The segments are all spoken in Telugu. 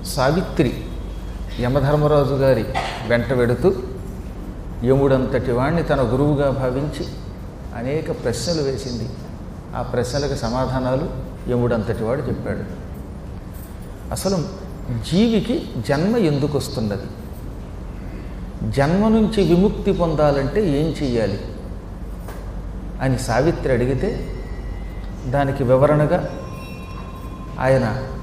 సావిత్రి యమధర్మరాజు గారి వెంట వెడుతూ యముడంతటి వాణ్ణి తన గురువుగా భావించి అనేక ప్రశ్నలు వేసింది ఆ ప్రశ్నలకు సమాధానాలు యముడంతటి వాడు చెప్పాడు అసలు జీవికి జన్మ ఎందుకు వస్తున్నది జన్మ నుంచి విముక్తి పొందాలంటే ఏం చెయ్యాలి అని సావిత్రి అడిగితే దానికి వివరణగా ఆయన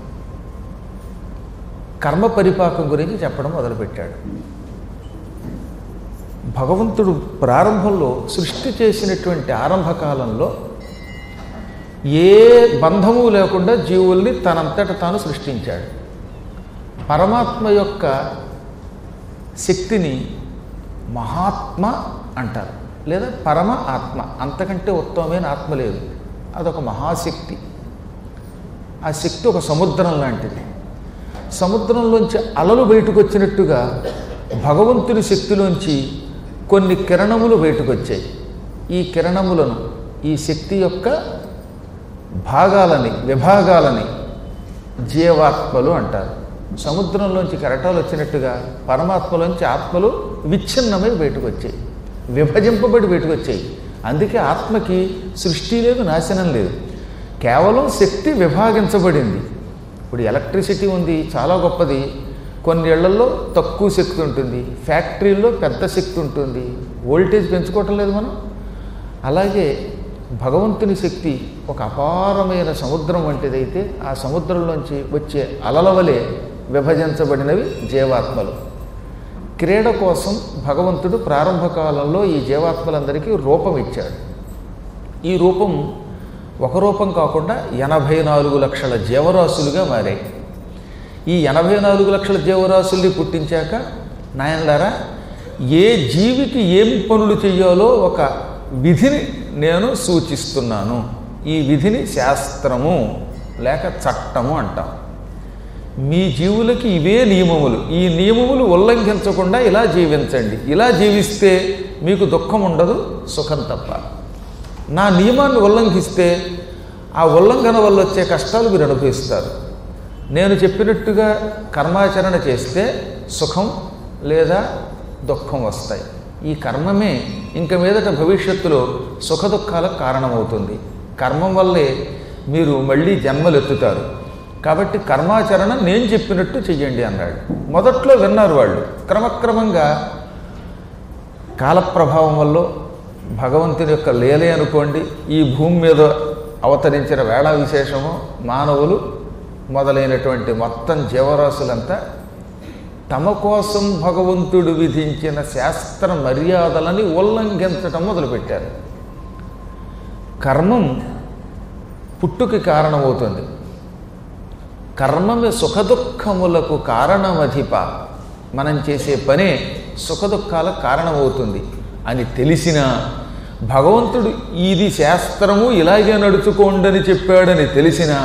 కర్మ పరిపాకం గురించి చెప్పడం మొదలుపెట్టాడు భగవంతుడు ప్రారంభంలో సృష్టి చేసినటువంటి ఆరంభకాలంలో ఏ బంధము లేకుండా జీవుల్ని తనంతట తాను సృష్టించాడు పరమాత్మ యొక్క శక్తిని మహాత్మ అంటారు లేదా పరమ ఆత్మ అంతకంటే ఉత్తమమైన ఆత్మ లేదు అదొక మహాశక్తి ఆ శక్తి ఒక సముద్రం లాంటిది సముద్రంలోంచి అలలు బయటకు వచ్చినట్టుగా భగవంతుని శక్తిలోంచి కొన్ని కిరణములు బయటకు వచ్చాయి ఈ కిరణములను ఈ శక్తి యొక్క భాగాలని విభాగాలని జీవాత్మలు అంటారు సముద్రంలోంచి కెరటాలు వచ్చినట్టుగా పరమాత్మలోంచి ఆత్మలు విచ్ఛిన్నమై బయటకు వచ్చాయి విభజింపబడి బయటకు వచ్చాయి అందుకే ఆత్మకి సృష్టి లేదు నాశనం లేదు కేవలం శక్తి విభాగించబడింది ఇప్పుడు ఎలక్ట్రిసిటీ ఉంది చాలా గొప్పది కొన్ని ఇళ్లలో తక్కువ శక్తి ఉంటుంది ఫ్యాక్టరీల్లో పెద్ద శక్తి ఉంటుంది వోల్టేజ్ పెంచుకోవటం లేదు మనం అలాగే భగవంతుని శక్తి ఒక అపారమైన సముద్రం వంటిదైతే ఆ సముద్రంలోంచి వచ్చే అలల వలె విభజించబడినవి జీవాత్మలు క్రీడ కోసం భగవంతుడు ప్రారంభ కాలంలో ఈ జీవాత్మలందరికీ రూపం ఇచ్చాడు ఈ రూపం ఒక రూపం కాకుండా ఎనభై నాలుగు లక్షల జీవరాశులుగా మారాయి ఈ ఎనభై నాలుగు లక్షల జీవరాశుల్ని పుట్టించాక నాయనలారా ఏ జీవికి ఏం పనులు చెయ్యాలో ఒక విధిని నేను సూచిస్తున్నాను ఈ విధిని శాస్త్రము లేక చట్టము అంటాం మీ జీవులకి ఇవే నియమములు ఈ నియమములు ఉల్లంఘించకుండా ఇలా జీవించండి ఇలా జీవిస్తే మీకు దుఃఖం ఉండదు సుఖం తప్ప నా నియమాన్ని ఉల్లంఘిస్తే ఆ ఉల్లంఘన వల్ల వచ్చే కష్టాలు మీరు అనుభవిస్తారు నేను చెప్పినట్టుగా కర్మాచరణ చేస్తే సుఖం లేదా దుఃఖం వస్తాయి ఈ కర్మమే ఇంక మీదట భవిష్యత్తులో సుఖ దుఃఖాలకు కారణమవుతుంది కర్మం వల్లే మీరు మళ్ళీ జన్మలు ఎత్తుతారు కాబట్టి కర్మాచరణ నేను చెప్పినట్టు చెయ్యండి అన్నాడు మొదట్లో విన్నారు వాళ్ళు క్రమక్రమంగా కాలప్రభావం వల్ల భగవంతుని యొక్క లీలే అనుకోండి ఈ భూమి మీద అవతరించిన వేళ విశేషము మానవులు మొదలైనటువంటి మొత్తం జీవరాశులంతా తమ కోసం భగవంతుడు విధించిన శాస్త్ర మర్యాదలని ఉల్లంఘించటం మొదలుపెట్టారు కర్మం పుట్టుకి కారణమవుతుంది కర్మమే సుఖదుఖములకు కారణమధిప మనం చేసే పనే సుఖదుఖాలకు కారణమవుతుంది అని తెలిసినా భగవంతుడు ఇది శాస్త్రము ఇలాగే నడుచుకోండని చెప్పాడని తెలిసినా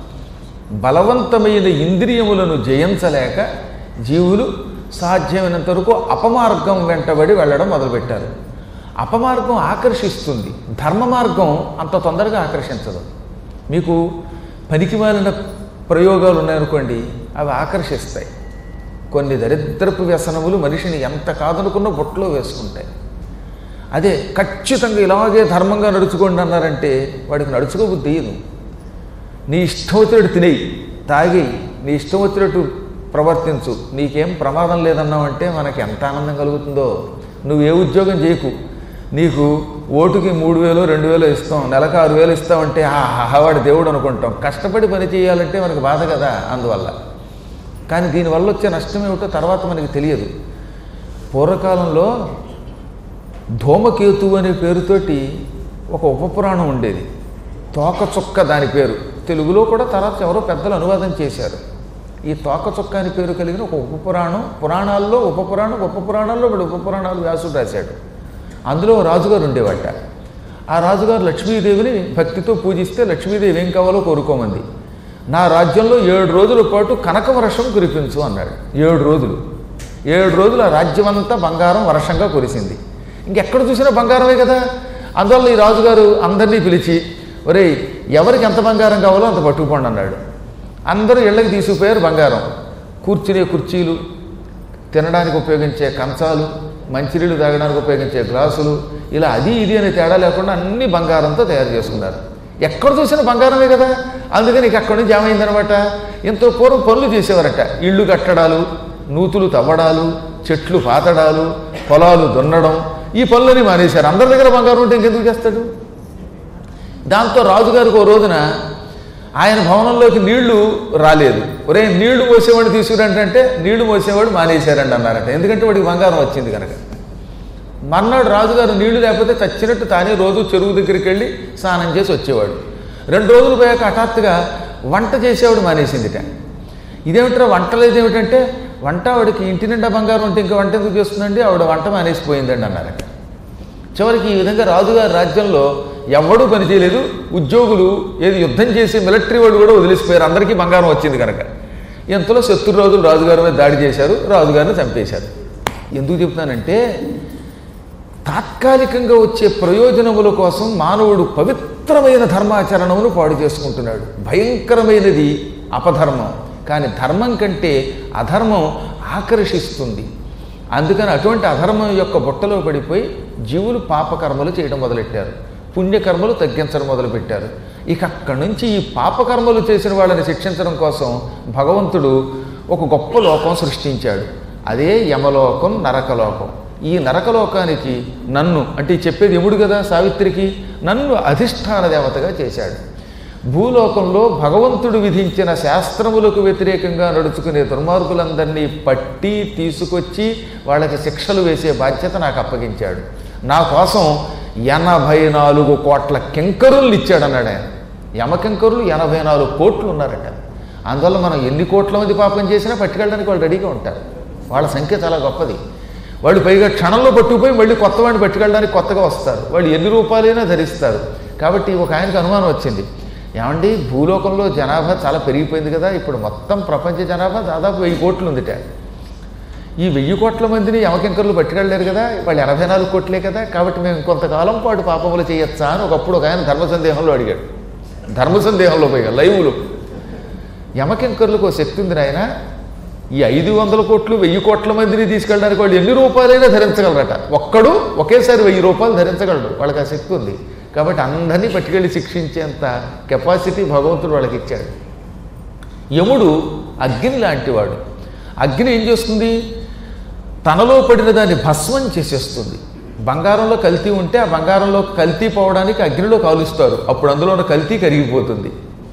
బలవంతమైన ఇంద్రియములను జయించలేక జీవులు సాధ్యమైనంత వరకు అపమార్గం వెంటబడి వెళ్ళడం మొదలుపెట్టారు అపమార్గం ఆకర్షిస్తుంది ధర్మ మార్గం అంత తొందరగా ఆకర్షించదు మీకు పనికిమాలిన ప్రయోగాలు ఉన్నాయనుకోండి అవి ఆకర్షిస్తాయి కొన్ని దరిద్రపు వ్యసనములు మనిషిని ఎంత కాదనుకున్న బొట్లో వేసుకుంటాయి అదే ఖచ్చితంగా ఇలాగే ధర్మంగా నడుచుకోండి అన్నారంటే వాడికి నడుచుకోబుద్ధి తీయదు నీ ఇష్టం వచ్చినట్టు తినేయి తాగి నీ ఇష్టం వచ్చినట్టు ప్రవర్తించు నీకేం ప్రమాదం లేదన్నావంటే మనకి ఎంత ఆనందం కలుగుతుందో నువ్వు ఏ ఉద్యోగం చేయకు నీకు ఓటుకి మూడు వేలు రెండు వేలు ఇస్తాం నెలకు ఆరు వేలు ఇస్తామంటే ఆహా వాడి దేవుడు అనుకుంటాం కష్టపడి పని చేయాలంటే మనకు బాధ కదా అందువల్ల కానీ దీనివల్ల వచ్చే నష్టం ఏమిటో తర్వాత మనకి తెలియదు పూర్వకాలంలో ధూమకేతు అనే పేరుతోటి ఒక ఉపపురాణం ఉండేది తోకచుక్క దాని పేరు తెలుగులో కూడా తర్వాత ఎవరో పెద్దలు అనువాదం చేశారు ఈ తోకచుక్క అని పేరు కలిగిన ఒక ఉపపురాణం పురాణాల్లో ఉపపురాణం ఉపపురాణాల్లో వీడు ఉపపురాణాలు వ్యాసుడు రాశాడు అందులో ఓ రాజుగారు ఉండేవాట ఆ రాజుగారు లక్ష్మీదేవిని భక్తితో పూజిస్తే లక్ష్మీదేవి ఏం కావాలో కోరుకోమంది నా రాజ్యంలో ఏడు రోజుల పాటు కనక వర్షం కురిపించు అన్నాడు ఏడు రోజులు ఏడు రోజులు ఆ రాజ్యం అంతా బంగారం వర్షంగా కురిసింది ఇంకెక్కడ చూసినా బంగారమే కదా అందువల్ల ఈ రాజుగారు అందరినీ పిలిచి ఒరేయ్ ఎవరికి ఎంత బంగారం కావాలో అంత పట్టుకుపోండి అన్నాడు అందరూ ఇళ్ళకి తీసుకుపోయారు బంగారం కూర్చునే కుర్చీలు తినడానికి ఉపయోగించే కంచాలు మంచినీళ్ళు తాగడానికి ఉపయోగించే గ్లాసులు ఇలా అది ఇది అనే తేడా లేకుండా అన్ని బంగారంతో తయారు చేసుకున్నారు ఎక్కడ చూసినా బంగారమే కదా అందుకని ఇక అక్కడి నుంచి ఏమైందనమాట ఎంతో పూర్వం పనులు చేసేవారట ఇళ్ళు కట్టడాలు నూతులు తవ్వడాలు చెట్లు పాతడాలు పొలాలు దున్నడం ఈ పనులని మానేశారు అందరి దగ్గర బంగారం ఉంటే ఇంకెందుకు చేస్తాడు దాంతో రాజుగారికి ఓ రోజున ఆయన భవనంలోకి నీళ్లు రాలేదు ఒరే నీళ్లు మోసేవాడు తీసుకురంటే నీళ్లు మోసేవాడు మానేశారండి అన్నారట ఎందుకంటే వాడికి బంగారం వచ్చింది కనుక మర్నాడు రాజుగారు నీళ్లు లేకపోతే చచ్చినట్టు తానే రోజు చెరువు దగ్గరికి వెళ్ళి స్నానం చేసి వచ్చేవాడు రెండు రోజులు పోయాక హఠాత్తుగా వంట చేసేవాడు మానేసిందిట ఇదేమిట్రా వంట లేదేమిటంటే వంట ఆవిడకి ఇంటి నిండా బంగారం ఉంటే ఇంకా వంట ఎందుకు చేస్తుందండి ఆవిడ వంట మానేసిపోయిందండి అన్నారట చివరికి ఈ విధంగా రాజుగారి రాజ్యంలో ఎవడూ పని చేయలేదు ఉద్యోగులు ఏది యుద్ధం చేసి మిలిటరీ వాళ్ళు కూడా వదిలేసిపోయారు అందరికీ బంగారం వచ్చింది కనుక ఎంతలో శత్రు రోజులు రాజుగారి మీద దాడి చేశారు రాజుగారిని చంపేశారు ఎందుకు చెప్తున్నానంటే తాత్కాలికంగా వచ్చే ప్రయోజనముల కోసం మానవుడు పవిత్రమైన ధర్మాచరణమును పాడు చేసుకుంటున్నాడు భయంకరమైనది అపధర్మం కానీ ధర్మం కంటే అధర్మం ఆకర్షిస్తుంది అందుకని అటువంటి అధర్మం యొక్క బుట్టలో పడిపోయి జీవులు పాపకర్మలు చేయడం మొదలెట్టారు పుణ్యకర్మలు తగ్గించడం మొదలుపెట్టారు ఇక అక్కడి నుంచి ఈ పాపకర్మలు చేసిన వాళ్ళని శిక్షించడం కోసం భగవంతుడు ఒక గొప్ప లోకం సృష్టించాడు అదే యమలోకం నరకలోకం ఈ నరకలోకానికి నన్ను అంటే ఈ చెప్పేది యముడు కదా సావిత్రికి నన్ను అధిష్టాన దేవతగా చేశాడు భూలోకంలో భగవంతుడు విధించిన శాస్త్రములకు వ్యతిరేకంగా నడుచుకునే దుర్మార్గులందరినీ పట్టి తీసుకొచ్చి వాళ్ళకి శిక్షలు వేసే బాధ్యత నాకు అప్పగించాడు నా కోసం ఎనభై నాలుగు కోట్ల కింకరులు ఇచ్చాడన్నాడు ఆయన యమకింకరులు ఎనభై నాలుగు కోట్లు ఉన్నారట అందువల్ల మనం ఎన్ని కోట్ల మంది పాపం చేసినా పట్టుకెళ్ళడానికి వాళ్ళు రెడీగా ఉంటారు వాళ్ళ సంఖ్య చాలా గొప్పది వాళ్ళు పైగా క్షణంలో పట్టుకుపోయి మళ్ళీ కొత్త వాడిని పట్టుకెళ్ళడానికి కొత్తగా వస్తారు వాళ్ళు ఎన్ని రూపాయలైనా ధరిస్తారు కాబట్టి ఒక ఆయనకు అనుమానం వచ్చింది ఏమండి భూలోకంలో జనాభా చాలా పెరిగిపోయింది కదా ఇప్పుడు మొత్తం ప్రపంచ జనాభా దాదాపు వెయ్యి కోట్లు ఉందిట ఈ వెయ్యి కోట్ల మందిని యమకింకర్లు పట్టుకెళ్ళలేరు కదా వాళ్ళు ఎనభై నాలుగు కోట్లే కదా కాబట్టి మేము కొంతకాలం పాటు పాపములు చేయొచ్చా అని ఒకప్పుడు ఒక ఆయన ధర్మ సందేహంలో అడిగాడు ధర్మ సందేహంలో పోయిగా లైవ్లో యమకింకర్లకు ఒక శక్తి ఉంది నాయన ఈ ఐదు వందల కోట్లు వెయ్యి కోట్ల మందిని తీసుకెళ్ళడానికి వాళ్ళు ఎన్ని రూపాయలైనా ధరించగలరట ఒక్కడు ఒకేసారి వెయ్యి రూపాయలు ధరించగలడు వాళ్ళకి ఆ శక్తి ఉంది కాబట్టి అందరినీ పట్టుకెళ్ళి శిక్షించేంత కెపాసిటీ భగవంతుడు వాళ్ళకి ఇచ్చాడు యముడు అగ్ని లాంటివాడు అగ్ని ఏం చేస్తుంది తనలో పడిన దాన్ని భస్మం చేసేస్తుంది బంగారంలో కల్తీ ఉంటే ఆ బంగారంలో కల్తీ పోవడానికి అగ్నిలో కాలుస్తారు అప్పుడు అందులో ఉన్న కల్తీ కరిగిపోతుంది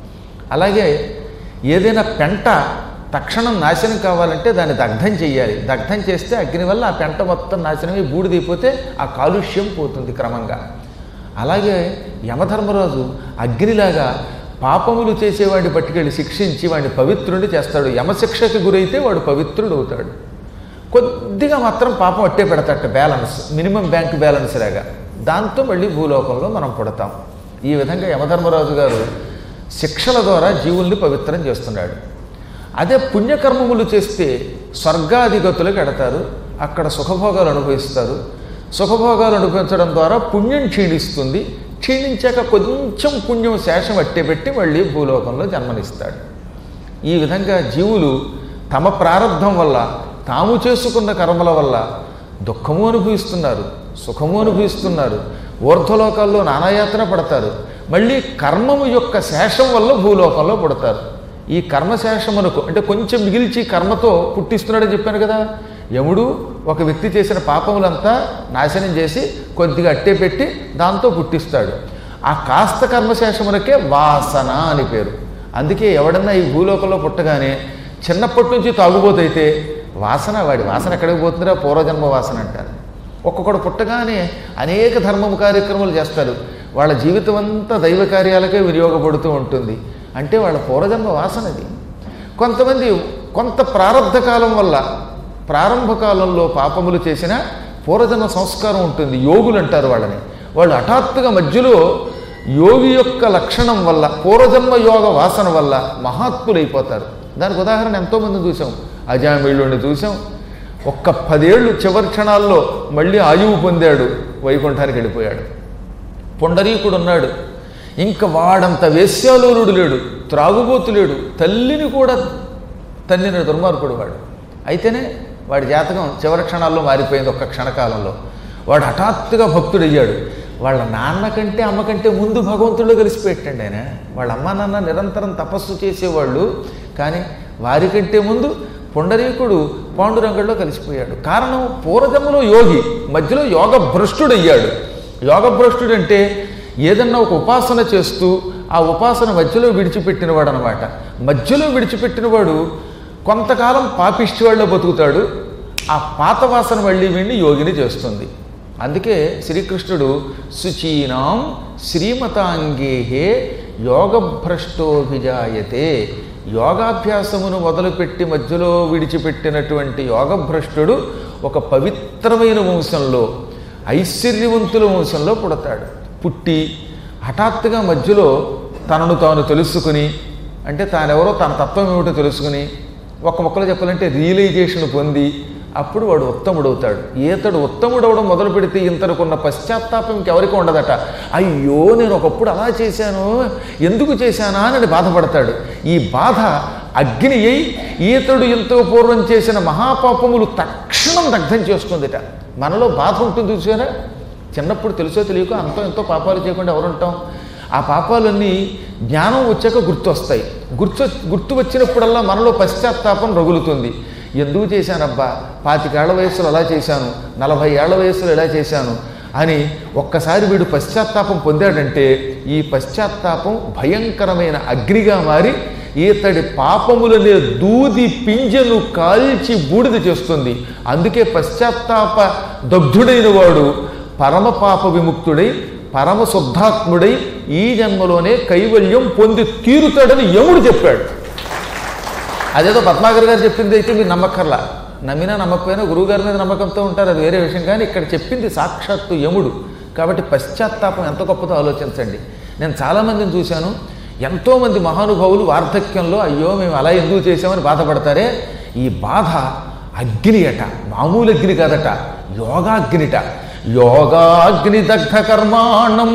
అలాగే ఏదైనా పెంట తక్షణం నాశనం కావాలంటే దాన్ని దగ్ధం చేయాలి దగ్ధం చేస్తే అగ్ని వల్ల ఆ పెంట మొత్తం నాశనమై బూడిదైపోతే ఆ కాలుష్యం పోతుంది క్రమంగా అలాగే యమధర్మరాజు అగ్నిలాగా పాపములు చేసేవాడిని పట్టుకెళ్ళి శిక్షించి వాడిని పవిత్రుడిని చేస్తాడు యమశిక్షకి గురైతే వాడు పవిత్రుడు అవుతాడు కొద్దిగా మాత్రం పాపం అట్టే పెడతాట బ్యాలెన్స్ మినిమం బ్యాంక్ బ్యాలెన్స్ లాగా దాంతో మళ్ళీ భూలోకంలో మనం పుడతాం ఈ విధంగా యమధర్మరాజు గారు శిక్షల ద్వారా జీవుల్ని పవిత్రం చేస్తున్నాడు అదే పుణ్యకర్మములు చేస్తే స్వర్గాధిగతులకు ఎడతారు అక్కడ సుఖభోగాలు అనుభవిస్తారు సుఖభోగాలు అనుభవించడం ద్వారా పుణ్యం క్షీణిస్తుంది క్షీణించాక కొంచెం పుణ్యం శేషం అట్టేపెట్టి మళ్ళీ భూలోకంలో జన్మనిస్తాడు ఈ విధంగా జీవులు తమ ప్రారంధం వల్ల తాము చేసుకున్న కర్మల వల్ల దుఃఖము అనుభవిస్తున్నారు సుఖము అనుభవిస్తున్నారు ఊర్ధ్వలోకాల్లో నానాయాతన పడతారు మళ్ళీ కర్మము యొక్క శేషం వల్ల భూలోకంలో పుడతారు ఈ కర్మశేషమునకు అంటే కొంచెం మిగిల్చి కర్మతో పుట్టిస్తున్నాడని చెప్పాను కదా యముడు ఒక వ్యక్తి చేసిన పాపములంతా నాశనం చేసి కొద్దిగా అట్టే పెట్టి దాంతో పుట్టిస్తాడు ఆ కాస్త కర్మశేషమునకే వాసన అని పేరు అందుకే ఎవడన్నా ఈ భూలోకంలో పుట్టగానే చిన్నప్పటి నుంచి తాగుబోతైతే వాసన వాడి వాసన ఎక్కడికి పోతుందిరా పూర్వజన్మ వాసన అంటారు ఒక్కొక్కడు పుట్టగానే అనేక ధర్మము కార్యక్రమాలు చేస్తారు వాళ్ళ జీవితం అంతా దైవ కార్యాలకే వినియోగపడుతూ ఉంటుంది అంటే వాళ్ళ పూర్వజన్మ వాసనది కొంతమంది కొంత ప్రారంధ కాలం వల్ల ప్రారంభ కాలంలో పాపములు చేసిన పూర్వజన్మ సంస్కారం ఉంటుంది యోగులు అంటారు వాళ్ళని వాళ్ళు హఠాత్తుగా మధ్యలో యోగి యొక్క లక్షణం వల్ల పూర్వజన్మ యోగ వాసన వల్ల మహాత్ములైపోతారు దానికి ఉదాహరణ ఎంతోమంది చూసాం అజామిళ్ళుని చూసాం ఒక్క పదేళ్ళు చివరి క్షణాల్లో మళ్ళీ ఆయువు పొందాడు వైకుంఠానికి వెళ్ళిపోయాడు పుండరీకుడు ఉన్నాడు ఇంకా వాడంత వేశ్యాలోలుడు లేడు త్రాగుబోతు లేడు తల్లిని కూడా తన్నిన దుర్మార్గుడు వాడు అయితేనే వాడి జాతకం చివరి క్షణాల్లో మారిపోయింది ఒక్క క్షణకాలంలో వాడు హఠాత్తుగా భక్తుడయ్యాడు వాళ్ళ నాన్న కంటే అమ్మ కంటే ముందు భగవంతుడు కలిసిపెట్టండి ఆయన వాళ్ళ అమ్మ నాన్న నిరంతరం తపస్సు చేసేవాళ్ళు కానీ వారికంటే ముందు పుండరీకుడు పాండురంగంలో కలిసిపోయాడు కారణం పూర్వజన్మలో యోగి మధ్యలో యోగ భ్రష్టుడయ్యాడు యోగ భ్రష్టుడు అంటే ఏదన్నా ఒక ఉపాసన చేస్తూ ఆ ఉపాసన మధ్యలో విడిచిపెట్టినవాడు అనమాట మధ్యలో విడిచిపెట్టినవాడు కొంతకాలం పాపిష్టి వాళ్ళ బతుకుతాడు ఆ పాత వాసన మళ్ళీ వీడిని యోగిని చేస్తుంది అందుకే శ్రీకృష్ణుడు శుచీనాం శ్రీమతాంగేహే యోగభ్రష్టోభిజాయతే యోగాభ్యాసమును మొదలుపెట్టి మధ్యలో విడిచిపెట్టినటువంటి యోగభ్రష్టుడు ఒక పవిత్రమైన వంశంలో ఐశ్వర్యవంతుల వంశంలో పుడతాడు పుట్టి హఠాత్తుగా మధ్యలో తనను తాను తెలుసుకుని అంటే తానెవరో తన తత్వం ఏమిటో తెలుసుకుని ఒక మొక్కలో చెప్పాలంటే రియలైజేషన్ పొంది అప్పుడు వాడు ఉత్తముడవుతాడు ఈతడు ఉత్తముడవడం మొదలు పెడితే ఇంతనుకున్న పశ్చాత్తాపం ఇంకెవరికి ఉండదట అయ్యో నేను ఒకప్పుడు అలా చేశాను ఎందుకు చేశానా అని బాధపడతాడు ఈ బాధ అగ్ని అయి ఈతడు ఎంతో పూర్వం చేసిన మహాపాపములు తక్షణం దగ్ధం చేసుకుందిట మనలో బాధ ఉంటుంది చూసారా చిన్నప్పుడు తెలుసో తెలియక అంతో ఎంతో పాపాలు చేయకుండా ఎవరుంటాం ఆ పాపాలన్నీ జ్ఞానం వచ్చాక గుర్తు వస్తాయి గుర్తు గుర్తు వచ్చినప్పుడల్లా మనలో పశ్చాత్తాపం రగులుతుంది ఎందుకు చేశానబ్బా పాతికేళ్ల వయసులో అలా చేశాను నలభై ఏళ్ల వయసులో ఎలా చేశాను అని ఒక్కసారి వీడు పశ్చాత్తాపం పొందాడంటే ఈ పశ్చాత్తాపం భయంకరమైన అగ్నిగా మారి ఈతడి పాపములనే దూది పింజను కాల్చి బూడిద చేస్తుంది అందుకే పశ్చాత్తాప దగ్ధుడైన వాడు పరమ పాప విముక్తుడై పరమ శుద్ధాత్ముడై ఈ జన్మలోనే కైవల్యం పొంది తీరుతాడని యముడు చెప్పాడు అదేదో పద్మాకర్ గారు చెప్పింది అయితే మీరు నమ్మక్కర్లా నమ్మినా నమ్మకపోయినా గురువుగారి మీద నమ్మకంతో ఉంటారు అది వేరే విషయం కానీ ఇక్కడ చెప్పింది సాక్షాత్తు యముడు కాబట్టి పశ్చాత్తాపం ఎంత గొప్పదో ఆలోచించండి నేను చాలామందిని చూశాను ఎంతోమంది మహానుభావులు వార్ధక్యంలో అయ్యో మేము అలా ఎందుకు చేసామని బాధపడతారే ఈ బాధ అగ్ని అట మామూలు అగ్ని కాదట యోగాగ్నిట యోగాగ్ని దగ్ధ కర్మాణం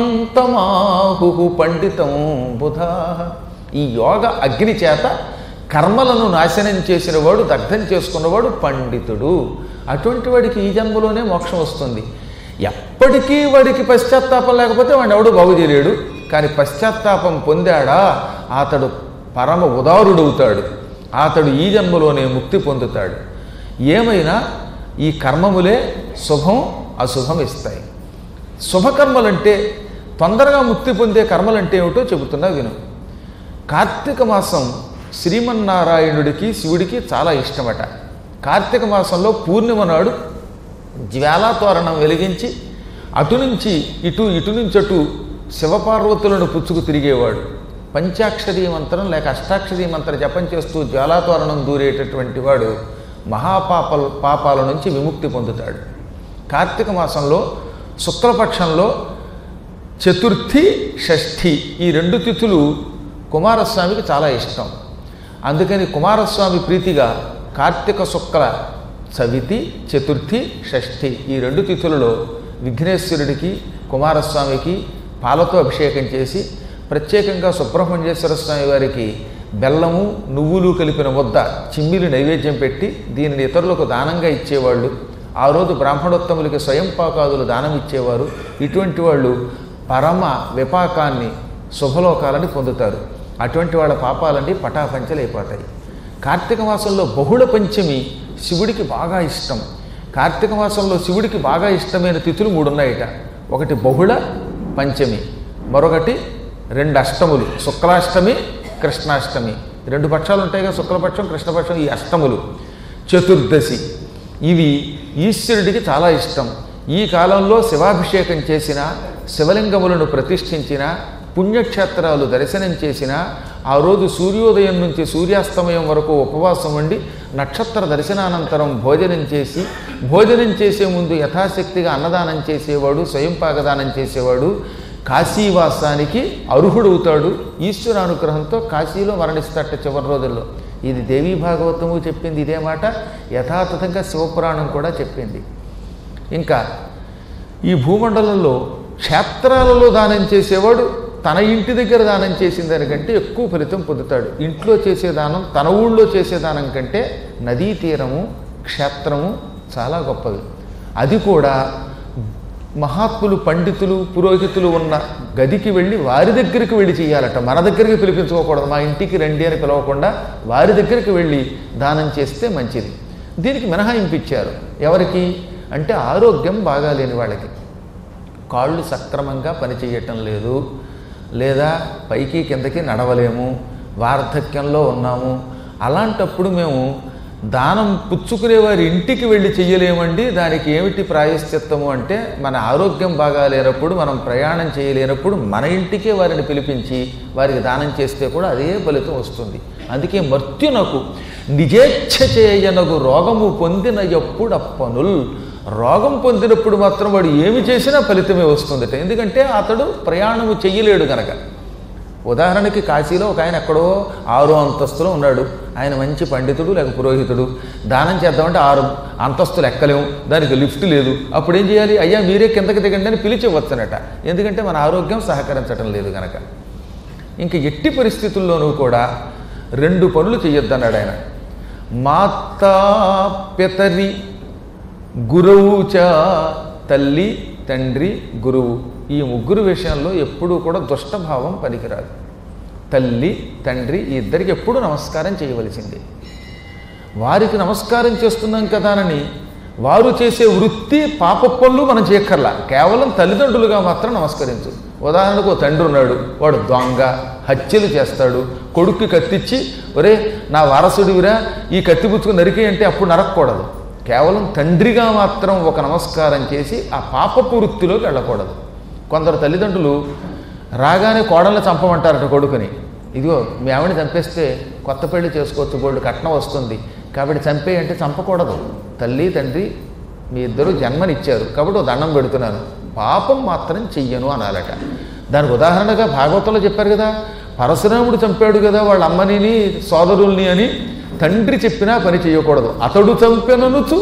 తమాహు పండితం బుధా ఈ యోగ అగ్ని చేత కర్మలను నాశనం చేసిన వాడు దగ్ధం చేసుకున్నవాడు పండితుడు అటువంటి వాడికి ఈ జన్మలోనే మోక్షం వస్తుంది ఎప్పటికీ వాడికి పశ్చాత్తాపం లేకపోతే వాడిని ఎవడు బాగు చేయలేడు కానీ పశ్చాత్తాపం పొందాడా అతడు పరమ ఉదారుడవుతాడు అతడు ఈ జన్మలోనే ముక్తి పొందుతాడు ఏమైనా ఈ కర్మములే శుభం అశుభం ఇస్తాయి శుభకర్మలంటే తొందరగా ముక్తి పొందే కర్మలంటే ఏమిటో చెబుతున్నా విను కార్తీక మాసం శ్రీమన్నారాయణుడికి శివుడికి చాలా ఇష్టమట కార్తీక మాసంలో పూర్ణిమ నాడు జ్వాలాతోరణం వెలిగించి అటు నుంచి ఇటు ఇటు నుంచి అటు శివపార్వతులను పుచ్చుకు తిరిగేవాడు పంచాక్షరీ మంత్రం లేక అష్టాక్షరీ మంత్ర జపం చేస్తూ జ్వాలాతోరణం దూరేటటువంటి వాడు మహాపాప పాపాల నుంచి విముక్తి పొందుతాడు కార్తీక మాసంలో శుక్లపక్షంలో చతుర్థి షష్ఠి ఈ రెండు తిథులు కుమారస్వామికి చాలా ఇష్టం అందుకని కుమారస్వామి ప్రీతిగా కార్తీక శుక్ల చవితి చతుర్థి షష్ఠి ఈ రెండు తిథులలో విఘ్నేశ్వరుడికి కుమారస్వామికి పాలతో అభిషేకం చేసి ప్రత్యేకంగా సుబ్రహ్మణ్యేశ్వర స్వామి వారికి బెల్లము నువ్వులు కలిపిన ముద్ద చిమ్మిలి నైవేద్యం పెట్టి దీనిని ఇతరులకు దానంగా ఇచ్చేవాళ్ళు ఆ రోజు బ్రాహ్మణోత్తములకి స్వయం పాకాదులు దానం ఇచ్చేవారు ఇటువంటి వాళ్ళు పరమ విపాకాన్ని శుభలోకాలని పొందుతారు అటువంటి వాళ్ళ పాపాలన్నీ పటాపంచలైపోతాయి కార్తీక మాసంలో బహుళ పంచమి శివుడికి బాగా ఇష్టం కార్తీక మాసంలో శివుడికి బాగా ఇష్టమైన తిథులు మూడు ఉన్నాయట ఒకటి బహుళ పంచమి మరొకటి రెండు అష్టములు శుక్లాష్టమి కృష్ణాష్టమి రెండు పక్షాలు ఉంటాయిగా శుక్లపక్షం కృష్ణపక్షం ఈ అష్టములు చతుర్దశి ఇవి ఈశ్వరుడికి చాలా ఇష్టం ఈ కాలంలో శివాభిషేకం చేసిన శివలింగములను ప్రతిష్ఠించిన పుణ్యక్షేత్రాలు దర్శనం చేసిన ఆ రోజు సూర్యోదయం నుంచి సూర్యాస్తమయం వరకు ఉపవాసం ఉండి నక్షత్ర దర్శనానంతరం భోజనం చేసి భోజనం చేసే ముందు యథాశక్తిగా అన్నదానం చేసేవాడు స్వయంపాకదానం చేసేవాడు కాశీవాసానికి అర్హుడవుతాడు ఈశ్వరానుగ్రహంతో కాశీలో మరణిస్తాట చివరి రోజుల్లో ఇది దేవీ భాగవతము చెప్పింది ఇదే మాట యథాతథంగా శివపురాణం కూడా చెప్పింది ఇంకా ఈ భూమండలంలో క్షేత్రాలలో దానం చేసేవాడు తన ఇంటి దగ్గర దానం చేసిన దానికంటే ఎక్కువ ఫలితం పొందుతాడు ఇంట్లో చేసే దానం తన ఊళ్ళో చేసే దానం కంటే నదీ తీరము క్షేత్రము చాలా గొప్పవి అది కూడా మహాత్ములు పండితులు పురోహితులు ఉన్న గదికి వెళ్ళి వారి దగ్గరికి వెళ్ళి చేయాలట మన దగ్గరికి పిలిపించుకోకూడదు మా ఇంటికి రండి అని పిలవకుండా వారి దగ్గరికి వెళ్ళి దానం చేస్తే మంచిది దీనికి మినహాయింపు ఇచ్చారు ఎవరికి అంటే ఆరోగ్యం బాగాలేని వాళ్ళకి కాళ్ళు సక్రమంగా పనిచేయటం లేదు లేదా పైకి కిందకి నడవలేము వార్ధక్యంలో ఉన్నాము అలాంటప్పుడు మేము దానం పుచ్చుకునే వారి ఇంటికి వెళ్ళి చెయ్యలేమండి దానికి ఏమిటి ప్రాయశ్చిత్తము అంటే మన ఆరోగ్యం బాగా లేనప్పుడు మనం ప్రయాణం చేయలేనప్పుడు మన ఇంటికే వారిని పిలిపించి వారికి దానం చేస్తే కూడా అదే ఫలితం వస్తుంది అందుకే మర్త్యునకు నిజేచ్ఛ చేయనగు రోగము పొందిన ఎప్పుడప్పనుల్ రోగం పొందినప్పుడు మాత్రం వాడు ఏమి చేసినా ఫలితమే వస్తుందట ఎందుకంటే అతడు ప్రయాణము చెయ్యలేడు గనక ఉదాహరణకి కాశీలో ఒక ఆయన ఎక్కడో ఆరో అంతస్తులో ఉన్నాడు ఆయన మంచి పండితుడు లేక పురోహితుడు దానం చేద్దామంటే ఆరు అంతస్తులు ఎక్కలేము దానికి లిఫ్ట్ లేదు అప్పుడు ఏం చేయాలి అయ్యా మీరే కిందకి దిగండి అని పిలిచి వచ్చనట ఎందుకంటే మన ఆరోగ్యం సహకరించడం లేదు గనక ఇంక ఎట్టి పరిస్థితుల్లోనూ కూడా రెండు పనులు చెయ్యొద్దన్నాడు ఆయన మాతా పితరి గురువు చ తల్లి తండ్రి గురువు ఈ ముగ్గురు విషయంలో ఎప్పుడూ కూడా దుష్టభావం పనికిరాదు తల్లి తండ్రి ఈ ఇద్దరికి ఎప్పుడూ నమస్కారం చేయవలసిందే వారికి నమస్కారం చేస్తున్నాం కదానని వారు చేసే వృత్తి పాప పనులు మనం చేయక్కర్లా కేవలం తల్లిదండ్రులుగా మాత్రం నమస్కరించు ఉదాహరణకు ఓ తండ్రి ఉన్నాడు వాడు దొంగ హత్యలు చేస్తాడు కొడుక్కి కత్తిచ్చి ఒరే నా వారసుడివిరా ఈ కత్తి పుచ్చుకుని నరికి అంటే అప్పుడు నరకకూడదు కేవలం తండ్రిగా మాత్రం ఒక నమస్కారం చేసి ఆ పాపపు వృత్తిలోకి వెళ్ళకూడదు కొందరు తల్లిదండ్రులు రాగానే కోడల్ని చంపమంటారట కొడుకుని ఇదిగో మీ ఆవిడని చంపేస్తే కొత్త పెళ్లి చేసుకోవచ్చు గోల్డ్ కట్నం వస్తుంది కాబట్టి చంపేయి అంటే చంపకూడదు తల్లి తండ్రి మీ ఇద్దరు జన్మనిచ్చారు కాబట్టి ఓ దండం పెడుతున్నాను పాపం మాత్రం చెయ్యను అనాలట దానికి ఉదాహరణగా భాగవతంలో చెప్పారు కదా పరశురాముడు చంపాడు కదా వాళ్ళ అమ్మనిని సోదరుల్ని అని తండ్రి చెప్పినా పని చేయకూడదు అతడు చంపెననుచు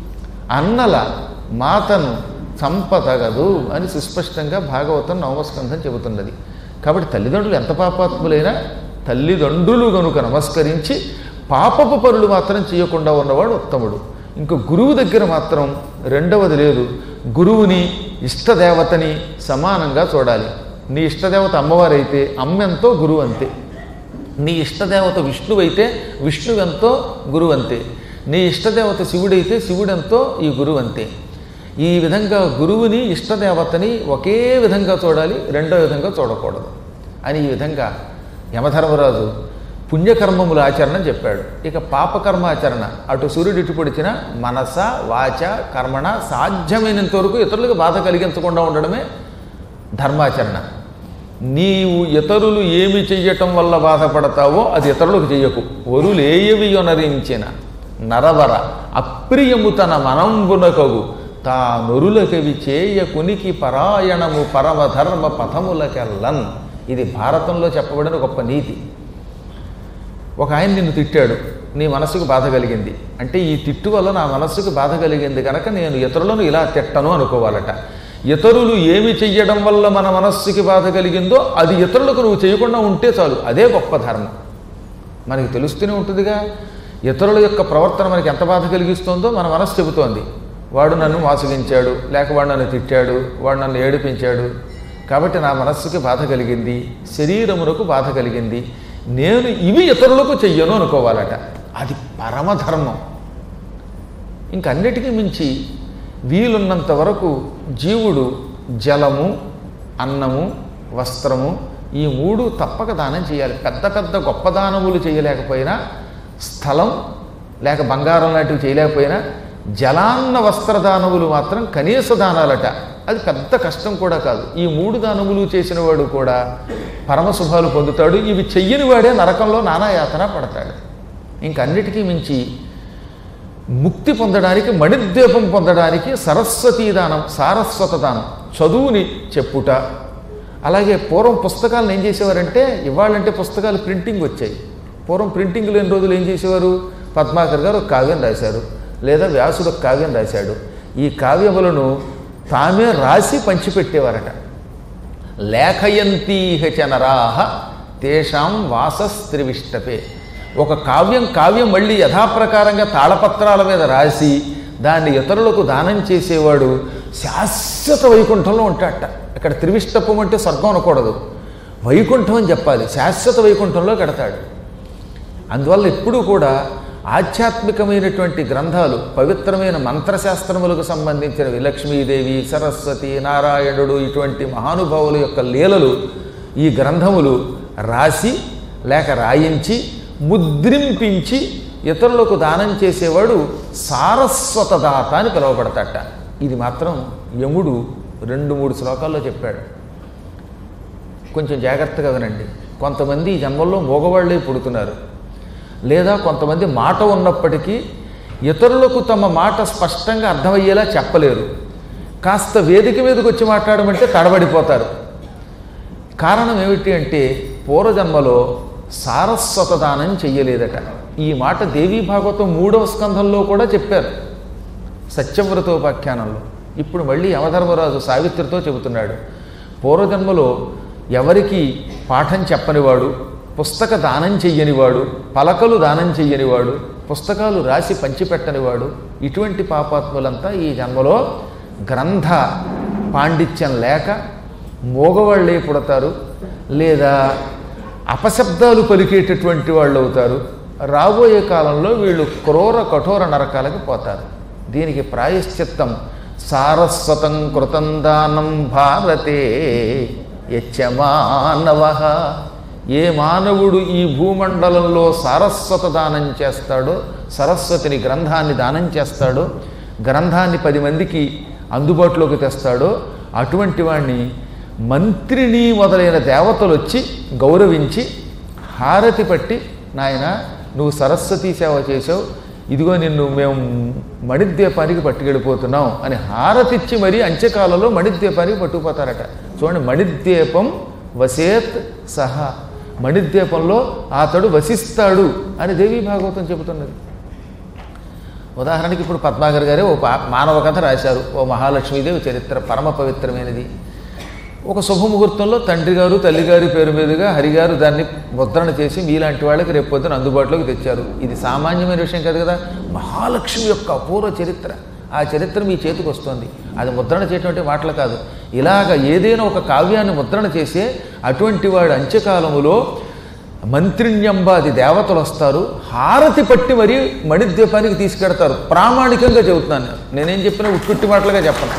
అన్నల మాతను చంపతగదు అని సుస్పష్టంగా భాగవతం నవమస్కంధం చెబుతున్నది కాబట్టి తల్లిదండ్రులు ఎంత పాపాత్ములైనా తల్లిదండ్రులు గనుక నమస్కరించి పాపపు పనులు మాత్రం చేయకుండా ఉన్నవాడు ఉత్తముడు ఇంకో గురువు దగ్గర మాత్రం రెండవది లేదు గురువుని ఇష్టదేవతని సమానంగా చూడాలి నీ ఇష్టదేవత అమ్మవారైతే అమ్మెంతో గురువు అంతే నీ ఇష్టదేవత విష్ణువైతే విష్ణువెంతో గురువు అంతే నీ ఇష్టదేవత శివుడైతే శివుడెంతో ఈ గురువు అంతే ఈ విధంగా గురువుని ఇష్టదేవతని ఒకే విధంగా చూడాలి రెండో విధంగా చూడకూడదు అని ఈ విధంగా యమధర్మరాజు పుణ్యకర్మముల ఆచరణ చెప్పాడు ఇక పాపకర్మాచరణ అటు సూర్యుడు ఇటు పొడిచిన మనస వాచ కర్మణ సాధ్యమైనంత వరకు ఇతరులకు బాధ కలిగించకుండా ఉండడమే ధర్మాచరణ నీవు ఇతరులు ఏమి చెయ్యటం వల్ల బాధపడతావో అది ఇతరులకు చెయ్యకు ఒరులేయవి యొనరించిన నరవర అప్రియము తన మనంబునకగు తా నొరులకవి చేయ కునికి పరాయణము పరమధర్మ పథములకెల్లన్ ఇది భారతంలో చెప్పబడిన గొప్ప నీతి ఒక ఆయన నిన్ను తిట్టాడు నీ మనస్సుకు బాధ కలిగింది అంటే ఈ తిట్టు వల్ల నా మనస్సుకు బాధ కలిగింది కనుక నేను ఇతరులను ఇలా తిట్టను అనుకోవాలట ఇతరులు ఏమి చెయ్యడం వల్ల మన మనస్సుకి బాధ కలిగిందో అది ఇతరులకు నువ్వు చేయకుండా ఉంటే చాలు అదే గొప్ప ధర్మం మనకి తెలుస్తూనే ఉంటుందిగా ఇతరుల యొక్క ప్రవర్తన మనకి ఎంత బాధ కలిగిస్తుందో మన మనస్సు చెబుతోంది వాడు నన్ను మోసగించాడు లేక వాడు నన్ను తిట్టాడు వాడు నన్ను ఏడిపించాడు కాబట్టి నా మనస్సుకి బాధ కలిగింది శరీరమునకు బాధ కలిగింది నేను ఇవి ఇతరులకు చెయ్యను అనుకోవాలట అది పరమధర్మం ఇంకన్నిటికీ మించి వీలున్నంత వరకు జీవుడు జలము అన్నము వస్త్రము ఈ మూడు తప్పక దానం చేయాలి పెద్ద పెద్ద గొప్ప దానములు చేయలేకపోయినా స్థలం లేక బంగారం లాంటివి చేయలేకపోయినా జలాన్న వస్త్రదానములు మాత్రం కనీస దానాలట అది పెద్ద కష్టం కూడా కాదు ఈ మూడు దానములు చేసిన వాడు కూడా పరమశుభాలు పొందుతాడు ఇవి చెయ్యని వాడే నరకంలో నానాయాతన పడతాడు ఇంకన్నిటికీ మించి ముక్తి పొందడానికి మణిద్వీపం పొందడానికి సరస్వతీ దానం సారస్వత దానం చదువుని చెప్పుట అలాగే పూర్వం పుస్తకాలను ఏం చేసేవారంటే ఇవాళంటే పుస్తకాలు ప్రింటింగ్ వచ్చాయి పూర్వం ప్రింటింగ్ లేని రోజులు ఏం చేసేవారు పద్మాకర్ గారు ఒక కావ్యం రాశారు లేదా వ్యాసుడు ఒక కావ్యం రాశాడు ఈ కావ్యములను తామే రాసి పంచిపెట్టేవారట లేఖయంతీహ చ నరాహ తేషాం వాసస్త్రివిష్టపే ఒక కావ్యం కావ్యం మళ్ళీ యథాప్రకారంగా తాళపత్రాల మీద రాసి దాన్ని ఇతరులకు దానం చేసేవాడు శాశ్వత వైకుంఠంలో ఉంటాడట ఇక్కడ త్రివిష్టపం అంటే స్వర్గం అనకూడదు వైకుంఠం అని చెప్పాలి శాశ్వత వైకుంఠంలో కడతాడు అందువల్ల ఎప్పుడూ కూడా ఆధ్యాత్మికమైనటువంటి గ్రంథాలు పవిత్రమైన మంత్రశాస్త్రములకు సంబంధించినవి లక్ష్మీదేవి సరస్వతి నారాయణుడు ఇటువంటి మహానుభావుల యొక్క లీలలు ఈ గ్రంథములు రాసి లేక రాయించి ముద్రింపించి ఇతరులకు దానం చేసేవాడు సారస్వత దాత అని పిలువబడతాట ఇది మాత్రం యముడు రెండు మూడు శ్లోకాల్లో చెప్పాడు కొంచెం జాగ్రత్తగా వినండి కొంతమంది ఈ జన్మల్లో మగవాళ్ళే పుడుతున్నారు లేదా కొంతమంది మాట ఉన్నప్పటికీ ఇతరులకు తమ మాట స్పష్టంగా అర్థమయ్యేలా చెప్పలేరు కాస్త వేదిక మీదకి వచ్చి మాట్లాడమంటే తడబడిపోతారు కారణం ఏమిటి అంటే పూర్వజన్మలో సారస్వత దానం చెయ్యలేదట ఈ మాట దేవీ భాగవతం మూడవ స్కంధంలో కూడా చెప్పారు సత్యవ్రతోపాఖ్యానంలో ఇప్పుడు మళ్ళీ యమధర్మరాజు సావిత్రితో చెబుతున్నాడు పూర్వజన్మలో ఎవరికి పాఠం చెప్పనివాడు పుస్తక దానం చెయ్యనివాడు పలకలు దానం చెయ్యనివాడు పుస్తకాలు రాసి పంచిపెట్టనివాడు ఇటువంటి పాపాత్ములంతా ఈ జన్మలో గ్రంథ పాండిత్యం లేక మోగవాళ్ళే పుడతారు లేదా అపశబ్దాలు పలికేటటువంటి వాళ్ళు అవుతారు రాబోయే కాలంలో వీళ్ళు క్రూర కఠోర నరకాలకు పోతారు దీనికి ప్రాయశ్చిత్తం సారస్వతం కృతం దానం భారతే యచ్చమానవ ఏ మానవుడు ఈ భూమండలంలో సారస్వత దానం చేస్తాడో సరస్వతిని గ్రంథాన్ని దానం చేస్తాడో గ్రంథాన్ని పది మందికి అందుబాటులోకి తెస్తాడో అటువంటి వాణ్ణి మంత్రిని మొదలైన దేవతలు వచ్చి గౌరవించి హారతి పట్టి నాయన నువ్వు సరస్వతీ సేవ చేసావు ఇదిగో నిన్ను మేము మణిద్వీపానికి పట్టుకెళ్ళిపోతున్నాం అని హారతిచ్చి మరీ అంత్యకాలంలో మణిద్వీపానికి పట్టుకుపోతారట చూడండి మణిద్వీపం వసేత్ సహా మణిద్వీపంలో అతడు వసిస్తాడు అని దేవీ భాగవతం చెబుతున్నది ఉదాహరణకి ఇప్పుడు పద్మాగర్ గారే ఓ పా- మానవ కథ రాశారు ఓ మహాలక్ష్మీదేవి చరిత్ర పరమ పవిత్రమైనది ఒక శుభముహూర్తంలో తండ్రి గారు తల్లిగారి పేరు మీదుగా హరిగారు దాన్ని ముద్రణ చేసి మీలాంటి వాళ్ళకి రేపు పొద్దున అందుబాటులోకి తెచ్చారు ఇది సామాన్యమైన విషయం కాదు కదా మహాలక్ష్మి యొక్క అపూర్వ చరిత్ర ఆ చరిత్ర మీ చేతికి వస్తుంది అది ముద్రణ చేయటువంటి మాటలు కాదు ఇలాగ ఏదైనా ఒక కావ్యాన్ని ముద్రణ చేసే అటువంటి వాడు అంత్యకాలములో మంత్రిణ్యంబాది దేవతలు వస్తారు హారతి పట్టి మరీ మణిద్వీపానికి తీసుకెడతారు ప్రామాణికంగా చెబుతున్నాను నేను. నేనేం చెప్పినా ఉట్టుట్టి మాటలుగా చెప్పను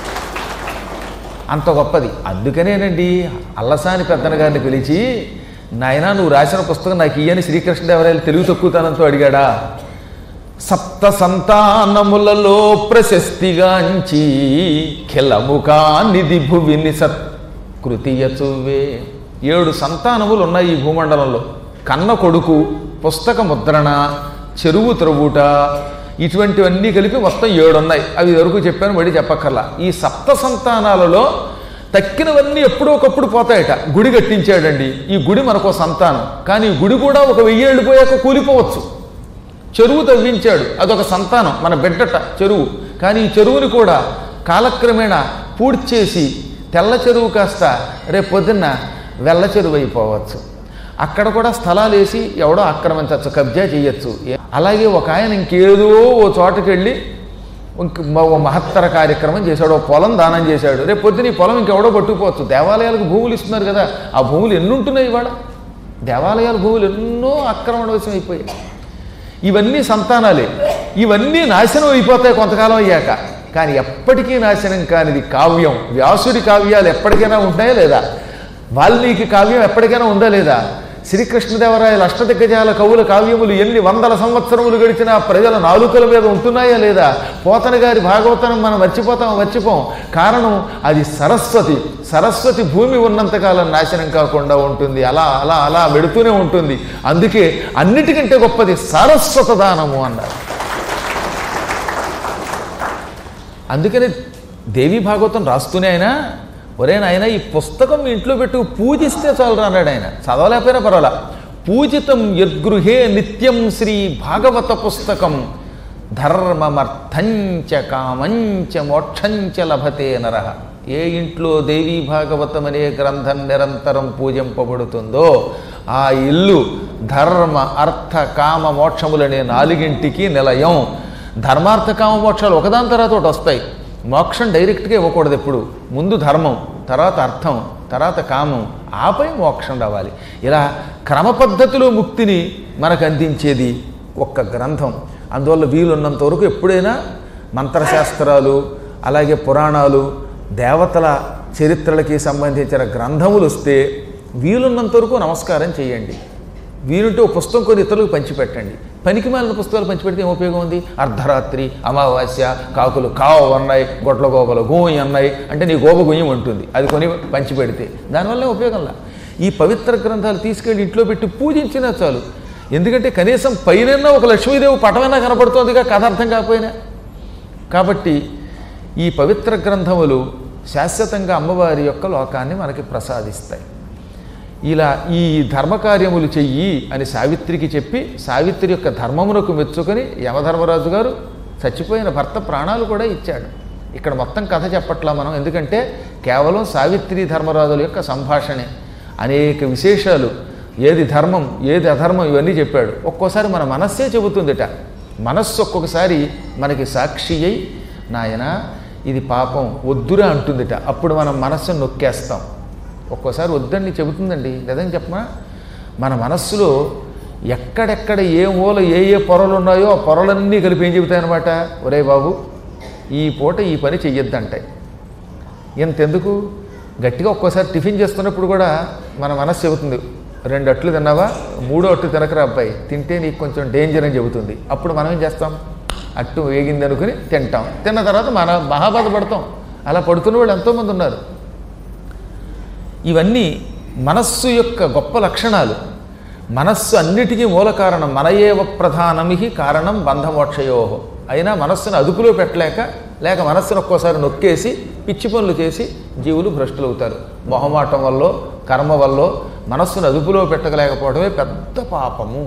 అంత గొప్పది అందుకనేనండి అల్లసాని పెద్దన గారిని పిలిచి నాయనా నువ్వు రాసిన పుస్తకం నాకు ఇయ్యని శ్రీకృష్ణదేవరాయలు తెలుగు తక్కువతనంతో అడిగాడా సప్త సంతానములలో ప్రశస్తిగాంచి ఖిలముకా నిధి భువిని సత్కృతియచువే ఏడు సంతానములు ఉన్నాయి ఈ భూమండలంలో కన్న కొడుకు పుస్తక ముద్రణ చెరువు త్రవ్వుట ఇటువంటివన్నీ కలిపి మొత్తం ఏడు ఉన్నాయి అవి వరకు చెప్పాను మళ్ళీ చెప్పక్కర్లా ఈ సప్త సంతానాలలో తక్కినవన్నీ ఎప్పుడో ఒకప్పుడు పోతాయట గుడి కట్టించాడండి ఈ గుడి మనకో సంతానం కానీ ఈ గుడి కూడా ఒక వెయ్యేళ్ళు పోయాక కూలిపోవచ్చు చెరువు తవ్వించాడు అదొక సంతానం మన బిడ్డట చెరువు కానీ ఈ చెరువుని కూడా కాలక్రమేణా పూడ్చి చేసి తెల్ల చెరువు కాస్త రేపు పొద్దున్న వెల్ల చెరువు అయిపోవచ్చు అక్కడ కూడా స్థలాలు వేసి ఎవడో ఆక్రమించవచ్చు కబ్జా చేయొచ్చు ఏ- అలాగే ఒక ఆయన ఇంకేదో ఓ చోటకి వెళ్ళి ఇంక మ- ఓ మహత్తర కార్యక్రమం చేశాడు ఓ పొలం దానం చేశాడు రేపు పొద్దున ఈ పొలం ఇంకెవడో పట్టుకుపోవచ్చు దేవాలయాలకు భూములు ఇస్తున్నారు కదా ఆ భూములు ఎన్ని ఉంటున్నాయి ఇవాళ దేవాలయాల భూములు ఎన్నో ఆక్రమణ వశం అయిపోయాయి ఇవన్నీ సంతానాలే ఇవన్నీ నాశనం అయిపోతాయి కొంతకాలం అయ్యాక కానీ ఎప్పటికీ నాశనం కానిది కావ్యం వ్యాసుడి కావ్యాలు ఎప్పటికైనా ఉంటాయా లేదా వాల్మీకి కావ్యం ఎప్పటికైనా ఉందా లేదా శ్రీకృష్ణదేవరాయల అష్టదిగ్గజాల కవుల కావ్యములు ఎన్ని వందల సంవత్సరములు గడిచినా ప్రజల నాలుకల మీద ఉంటున్నాయా లేదా పోతన గారి భాగవతం మనం మర్చిపోతాం మర్చిపోం కారణం అది సరస్వతి సరస్వతి భూమి ఉన్నంతకాలం నాశనం కాకుండా ఉంటుంది అలా అలా అలా వెడుతూనే ఉంటుంది అందుకే అన్నిటికంటే గొప్పది సారస్వత దానము అన్నారు అందుకని దేవి భాగవతం రాస్తూనే ఆయన ఒరే నాయన ఈ పుస్తకం మీ ఇంట్లో పెట్టు పూజిస్తే చాలు అన్నాడు ఆయన చదవలేకపోయినా పర్వాలా పూజితం యద్గృహే నిత్యం శ్రీ భాగవత పుస్తకం ధర్మమర్థంచ కామంచ మోక్షంచ లభతే నర ఏ ఇంట్లో దేవీ భాగవతం అనే గ్రంథం నిరంతరం పూజింపబడుతుందో ఆ ఇల్లు ధర్మ అర్థ కామ మోక్షములనే నాలుగింటికి నిలయం ధర్మార్థ కామ మోక్షాలు ఒకదాని తర్వాత ఒకటి వస్తాయి మోక్షం డైరెక్ట్గా ఇవ్వకూడదు ఎప్పుడు ముందు ధర్మం తర్వాత అర్థం తర్వాత కామం ఆపై మోక్షం రావాలి ఇలా క్రమ పద్ధతిలో ముక్తిని మనకు అందించేది ఒక్క గ్రంథం అందువల్ల వీలున్నంత వరకు ఎప్పుడైనా మంత్రశాస్త్రాలు అలాగే పురాణాలు దేవతల చరిత్రలకి సంబంధించిన గ్రంథములు వస్తే వీలున్నంత వరకు నమస్కారం చేయండి వీలుంటే ఒక పుస్తకం కొన్ని ఇతరులకు పంచిపెట్టండి పనికి మాలిన పుస్తకాలు పంచిపెడితే ఏం ఉపయోగం ఉంది అర్ధరాత్రి అమావాస్య కాకులు కావు అన్నాయి గొడ్ల గోపలు గోయి అన్నాయి అంటే నీ గోప గుయ్యం ఉంటుంది అది కొని పంచిపెడితే దానివల్ల ఉపయోగంలా ఈ పవిత్ర గ్రంథాలు తీసుకెళ్ళి ఇంట్లో పెట్టి పూజించినా చాలు ఎందుకంటే కనీసం పైన ఒక లక్ష్మీదేవి పటమైనా కనపడుతోందిగా కథ అర్థం కాకపోయినా కాబట్టి ఈ పవిత్ర గ్రంథములు శాశ్వతంగా అమ్మవారి యొక్క లోకాన్ని మనకి ప్రసాదిస్తాయి ఇలా ఈ ధర్మకార్యములు చెయ్యి అని సావిత్రికి చెప్పి సావిత్రి యొక్క ధర్మమునకు మెచ్చుకొని యమధర్మరాజు గారు చచ్చిపోయిన భర్త ప్రాణాలు కూడా ఇచ్చాడు ఇక్కడ మొత్తం కథ చెప్పట్లా మనం ఎందుకంటే కేవలం సావిత్రి ధర్మరాజుల యొక్క సంభాషణే అనేక విశేషాలు ఏది ధర్మం ఏది అధర్మం ఇవన్నీ చెప్పాడు ఒక్కోసారి మన మనస్సే చెబుతుందిట మనస్సు ఒక్కొక్కసారి మనకి సాక్షి అయి నాయన ఇది పాపం వద్దురా అంటుందిట అప్పుడు మనం మనస్సును నొక్కేస్తాం ఒక్కోసారి వద్దని చెబుతుందండి నిజం చెప్పమా మన మనస్సులో ఎక్కడెక్కడ ఏ మూల ఏ ఏ పొరలు ఉన్నాయో ఆ పొరలన్నీ కలిపి ఏం చెబుతాయన్నమాట ఒరే బాబు ఈ పూట ఈ పని చెయ్యొద్దంటాయి ఎంతెందుకు గట్టిగా ఒక్కోసారి టిఫిన్ చేస్తున్నప్పుడు కూడా మన మనస్సు చెబుతుంది రెండు అట్లు తిన్నావా మూడో అట్లు తినకరా అబ్బాయి తింటే నీకు కొంచెం డేంజర్ అని చెబుతుంది అప్పుడు మనం ఏం చేస్తాం అట్టు వేగింది అనుకుని తింటాం తిన్న తర్వాత మన మహాబాధపడతాం అలా పడుతున్న వాళ్ళు ఎంతోమంది ఉన్నారు ఇవన్నీ మనస్సు యొక్క గొప్ప లక్షణాలు మనస్సు అన్నిటికీ మూల కారణం మనయేవ ప్రధానమిహి కారణం బంధమోక్షయోహో అయినా మనస్సును అదుపులో పెట్టలేక లేక మనస్సును ఒక్కోసారి నొక్కేసి పిచ్చి పనులు చేసి జీవులు భ్రష్టులవుతారు మొహమాటం వల్ల కర్మ వల్ల మనస్సును అదుపులో పెట్టలేకపోవడమే పెద్ద పాపము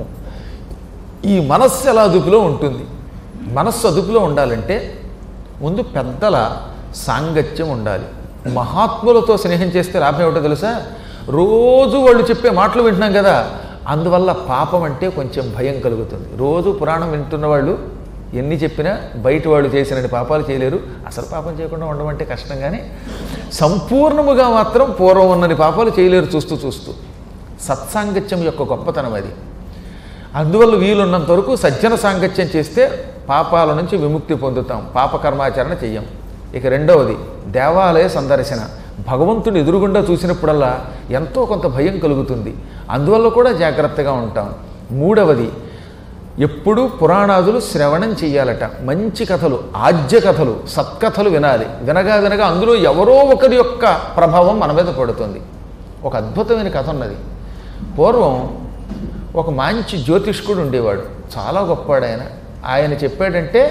ఈ మనస్సు ఎలా అదుపులో ఉంటుంది మనస్సు అదుపులో ఉండాలంటే ముందు పెద్దల సాంగత్యం ఉండాలి మహాత్ములతో స్నేహం చేస్తే లాభం ఏమిటో తెలుసా రోజు వాళ్ళు చెప్పే మాటలు వింటున్నాం కదా అందువల్ల పాపం అంటే కొంచెం భయం కలుగుతుంది రోజు పురాణం వింటున్న వాళ్ళు ఎన్ని చెప్పినా బయట వాళ్ళు చేసినన్ని పాపాలు చేయలేరు అసలు పాపం చేయకుండా ఉండమంటే కష్టం కానీ సంపూర్ణముగా మాత్రం పూర్వం ఉన్నని పాపాలు చేయలేరు చూస్తూ చూస్తూ సత్సాంగత్యం యొక్క గొప్పతనం అది అందువల్ల వీలున్నంత వరకు సజ్జన సాంగత్యం చేస్తే పాపాల నుంచి విముక్తి పొందుతాం పాపకర్మాచరణ చెయ్యం ఇక రెండవది దేవాలయ సందర్శన భగవంతుని ఎదురుగుండా చూసినప్పుడల్లా ఎంతో కొంత భయం కలుగుతుంది అందువల్ల కూడా జాగ్రత్తగా ఉంటాం మూడవది ఎప్పుడూ పురాణాదులు శ్రవణం చెయ్యాలట మంచి కథలు ఆద్య కథలు సత్కథలు వినాలి వినగా వినగా అందులో ఎవరో ఒకరి యొక్క ప్రభావం మన మీద పడుతుంది ఒక అద్భుతమైన కథ ఉన్నది పూర్వం ఒక మంచి జ్యోతిష్కుడు ఉండేవాడు చాలా గొప్పవాడు ఆయన ఆయన చెప్పాడంటే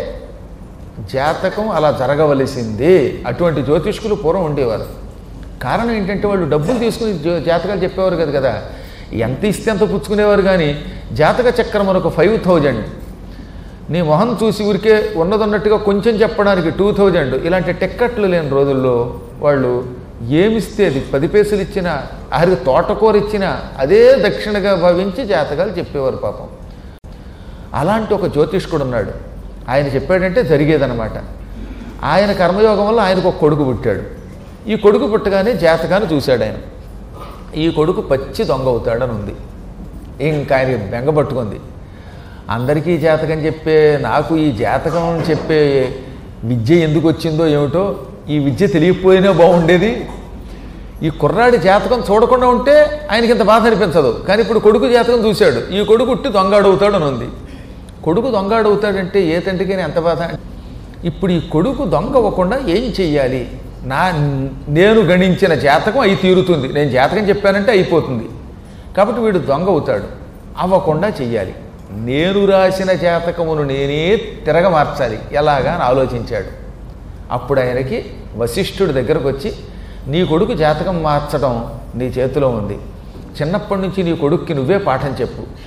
జాతకం అలా జరగవలసిందే అటువంటి జ్యోతిష్కులు పూర్వం ఉండేవారు కారణం ఏంటంటే వాళ్ళు డబ్బులు తీసుకుని జో- జాతకాలు చెప్పేవారు కదా కదా ఎంత ఇస్తే అంత పుచ్చుకునేవారు కానీ జాతక చక్రం మనకు ఫైవ్ థౌజండ్ నీ మొహం చూసి ఊరికే ఉన్నదన్నట్టుగా కొంచెం చెప్పడానికి టూ థౌజండ్ ఇలాంటి టెక్కట్లు లేని రోజుల్లో వాళ్ళు ఏమిస్తే అది పది పైసలు ఇచ్చినా ఆఖరికి తోటకూర ఇచ్చినా అదే దక్షిణగా భావించి జాతకాలు చెప్పేవారు పాపం అలాంటి ఒక జ్యోతిష్కుడు ఉన్నాడు ఆయన చెప్పాడంటే జరిగేదనమాట ఆయన కర్మయోగం వల్ల ఆయనకు ఒక కొడుకు పుట్టాడు ఈ కొడుకు పుట్టగానే జాతకాన్ని చూశాడు ఆయన ఈ కొడుకు పచ్చి దొంగ అవుతాడని ఉంది ఇంకా ఆయన బెంగ పట్టుకుంది అందరికీ జాతకం చెప్పే నాకు ఈ జాతకం చెప్పే విద్య ఎందుకు వచ్చిందో ఏమిటో ఈ విద్య తెలియకపోయినా బాగుండేది ఈ కుర్రాడి జాతకం చూడకుండా ఉంటే ఆయనకి ఇంత బాధ అనిపించదు కానీ ఇప్పుడు కొడుకు జాతకం చూశాడు ఈ కొడుకు ఉట్టి దొంగాడవుతాడు అని ఉంది కొడుకు దొంగాడవుతాడంటే ఏ తండ్రికైనా ఎంత బాధ ఇప్పుడు ఈ కొడుకు దొంగ అవ్వకుండా ఏం చెయ్యాలి నా నేను గణించిన జాతకం అయి తీరుతుంది నేను జాతకం చెప్పానంటే అయిపోతుంది కాబట్టి వీడు దొంగ అవుతాడు అవ్వకుండా చెయ్యాలి నేను రాసిన జాతకమును నేనే తిరగ మార్చాలి ఎలాగా అని ఆలోచించాడు అప్పుడు ఆయనకి వశిష్ఠుడి దగ్గరకు వచ్చి నీ కొడుకు జాతకం మార్చడం నీ చేతిలో ఉంది చిన్నప్పటి నుంచి నీ కొడుక్కి నువ్వే పాఠం చెప్పు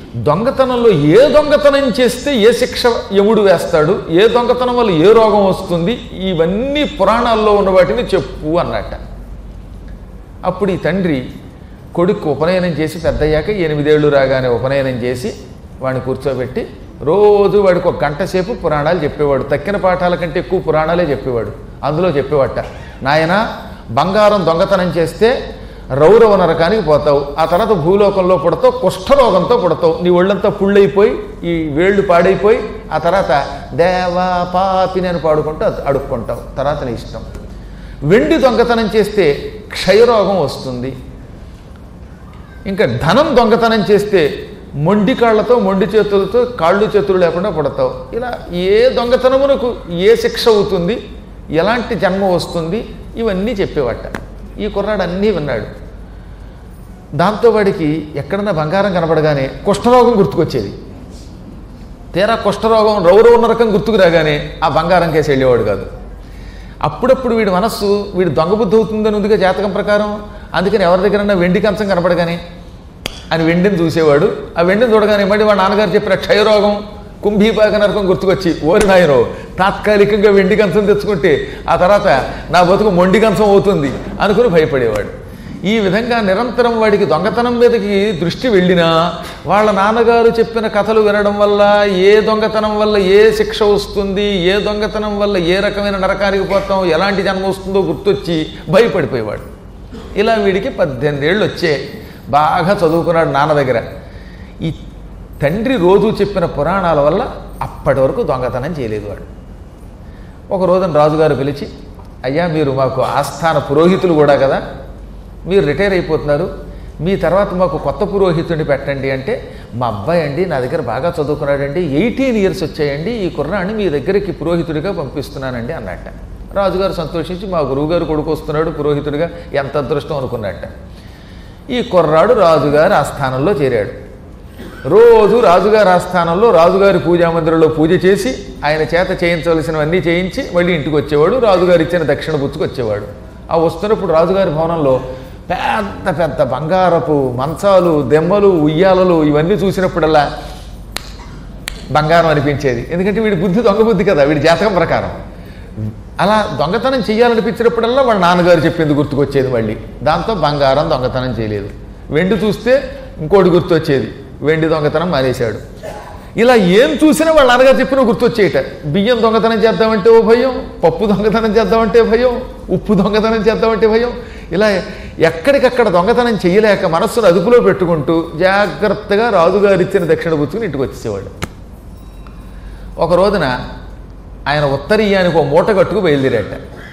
దొంగతనంలో ఏ దొంగతనం చేస్తే ఏ శిక్ష యముడు వేస్తాడు ఏ దొంగతనం వల్ల ఏ రోగం వస్తుంది ఇవన్నీ పురాణాల్లో ఉన్న వాటిని చెప్పు అన్నట్ట అప్పుడు ఈ తండ్రి కొడుకు ఉపనయనం చేసి పెద్దయ్యాక ఎనిమిదేళ్ళు రాగానే ఉపనయనం చేసి వాడిని కూర్చోబెట్టి రోజు వాడికి ఒక గంట సేపు పురాణాలు చెప్పేవాడు తక్కిన పాఠాల కంటే ఎక్కువ పురాణాలే చెప్పేవాడు అందులో చెప్పేవాట నాయన బంగారం దొంగతనం చేస్తే రౌరవ నరకానికి పోతావు ఆ తర్వాత భూలోకంలో పుడతావు కుష్ఠరోగంతో పుడతావు నీ ఒళ్ళంతా పుళ్ళైపోయి ఈ వేళ్ళు పాడైపోయి ఆ తర్వాత దేవా పాపిని అని పాడుకుంటూ అదు- అడుక్కుంటావు తర్వాత నీ ఇష్టం వెండి దొంగతనం చేస్తే క్షయరోగం వస్తుంది ఇంకా ధనం దొంగతనం చేస్తే మొండి కాళ్ళతో మొండి చేతులతో కాళ్ళు చేతులు లేకుండా పుడతావు ఇలా ఏ దొంగతనమునకు ఏ శిక్ష అవుతుంది ఎలాంటి జన్మ వస్తుంది ఇవన్నీ చెప్పేవాట ఈ కుర్రాడు అన్నీ విన్నాడు దాంతో వాడికి ఎక్కడన్నా బంగారం కనపడగానే కుష్ఠరోగం గుర్తుకొచ్చేది తీరా కుష్ఠరోగం రౌరవ నరకం గుర్తుకు రాగానే ఆ బంగారం కేసి వెళ్ళేవాడు కాదు అప్పుడప్పుడు వీడి మనస్సు వీడి దొంగ బుద్ధి అవుతుందని ఉందిగా జాతకం ప్రకారం అందుకని ఎవరి దగ్గరన్నా వెండి కంచం కనపడగానే అని వెండిని చూసేవాడు ఆ వెండిని చూడగానే మళ్ళీ వాడు నాన్నగారు చెప్పిన క్షయరోగం కుంభీపాక నరకం గుర్తుకొచ్చి ఓరి నాయనో తాత్కాలికంగా వెండి కంచం తెచ్చుకుంటే ఆ తర్వాత నా బతుకు మొండి కంచం అవుతుంది అనుకుని భయపడేవాడు ఈ విధంగా నిరంతరం వాడికి దొంగతనం మీదకి దృష్టి వెళ్ళినా వాళ్ళ నాన్నగారు చెప్పిన కథలు వినడం వల్ల ఏ దొంగతనం వల్ల ఏ శిక్ష వస్తుంది ఏ దొంగతనం వల్ల ఏ రకమైన నరకానికి పోతాం ఎలాంటి జన్మ వస్తుందో గుర్తొచ్చి భయపడిపోయేవాడు ఇలా వీడికి పద్దెనిమిది ఏళ్ళు వచ్చే బాగా చదువుకున్నాడు నాన్న దగ్గర ఈ తండ్రి రోజు చెప్పిన పురాణాల వల్ల అప్పటి వరకు దొంగతనం చేయలేదు వాడు ఒక రోజున రాజుగారు పిలిచి అయ్యా మీరు మాకు ఆస్థాన పురోహితులు కూడా కదా మీరు రిటైర్ అయిపోతున్నారు మీ తర్వాత మాకు కొత్త పురోహితుడిని పెట్టండి అంటే మా అబ్బాయి అండి నా దగ్గర బాగా చదువుకున్నాడండి ఎయిటీన్ ఇయర్స్ వచ్చాయండి ఈ కుర్రాన్ని మీ దగ్గరికి పురోహితుడిగా పంపిస్తున్నానండి అన్నట్ట రాజుగారు సంతోషించి మా గురువుగారు కొడుకు వస్తున్నాడు పురోహితుడిగా ఎంత అదృష్టం అనుకున్నట్ట ఈ కుర్రాడు రాజుగారి ఆస్థానంలో చేరాడు రోజు రాజుగారి ఆస్థానంలో రాజుగారి పూజా మందిరంలో పూజ చేసి ఆయన చేత చేయించవలసినవన్నీ చేయించి మళ్ళీ ఇంటికి వచ్చేవాడు రాజుగారు ఇచ్చిన దక్షిణ బుచ్చుకు వచ్చేవాడు ఆ వస్తున్నప్పుడు రాజుగారి భవనంలో పెద్ద పెద్ద బంగారపు మంచాలు దెమ్మలు ఉయ్యాలలు ఇవన్నీ చూసినప్పుడల్లా బంగారం అనిపించేది ఎందుకంటే వీడి బుద్ధి దొంగ బుద్ధి కదా వీడి జాతకం ప్రకారం అలా దొంగతనం చేయాలనిపించినప్పుడల్లా వాళ్ళ నాన్నగారు చెప్పింది గుర్తుకొచ్చేది మళ్ళీ దాంతో బంగారం దొంగతనం చేయలేదు వెండి చూస్తే ఇంకోటి గుర్తొచ్చేది వెండి దొంగతనం మానేశాడు ఇలా ఏం చూసినా వాళ్ళ నాన్నగారు చెప్పిన గుర్తొచ్చేయట బియ్యం దొంగతనం చేద్దామంటే ఓ భయం పప్పు దొంగతనం చేద్దామంటే భయం ఉప్పు దొంగతనం చేద్దామంటే భయం ఇలా ఎక్కడికక్కడ దొంగతనం చేయలేక మనస్సును అదుపులో పెట్టుకుంటూ జాగ్రత్తగా రాజుగారు ఇచ్చిన దక్షిణ బుచ్చుకుని ఇంటికి వచ్చేసేవాడు ఒక రోజున ఆయన ఉత్తరీయానికి ఒక మూట కట్టుకు బయలుదేరాట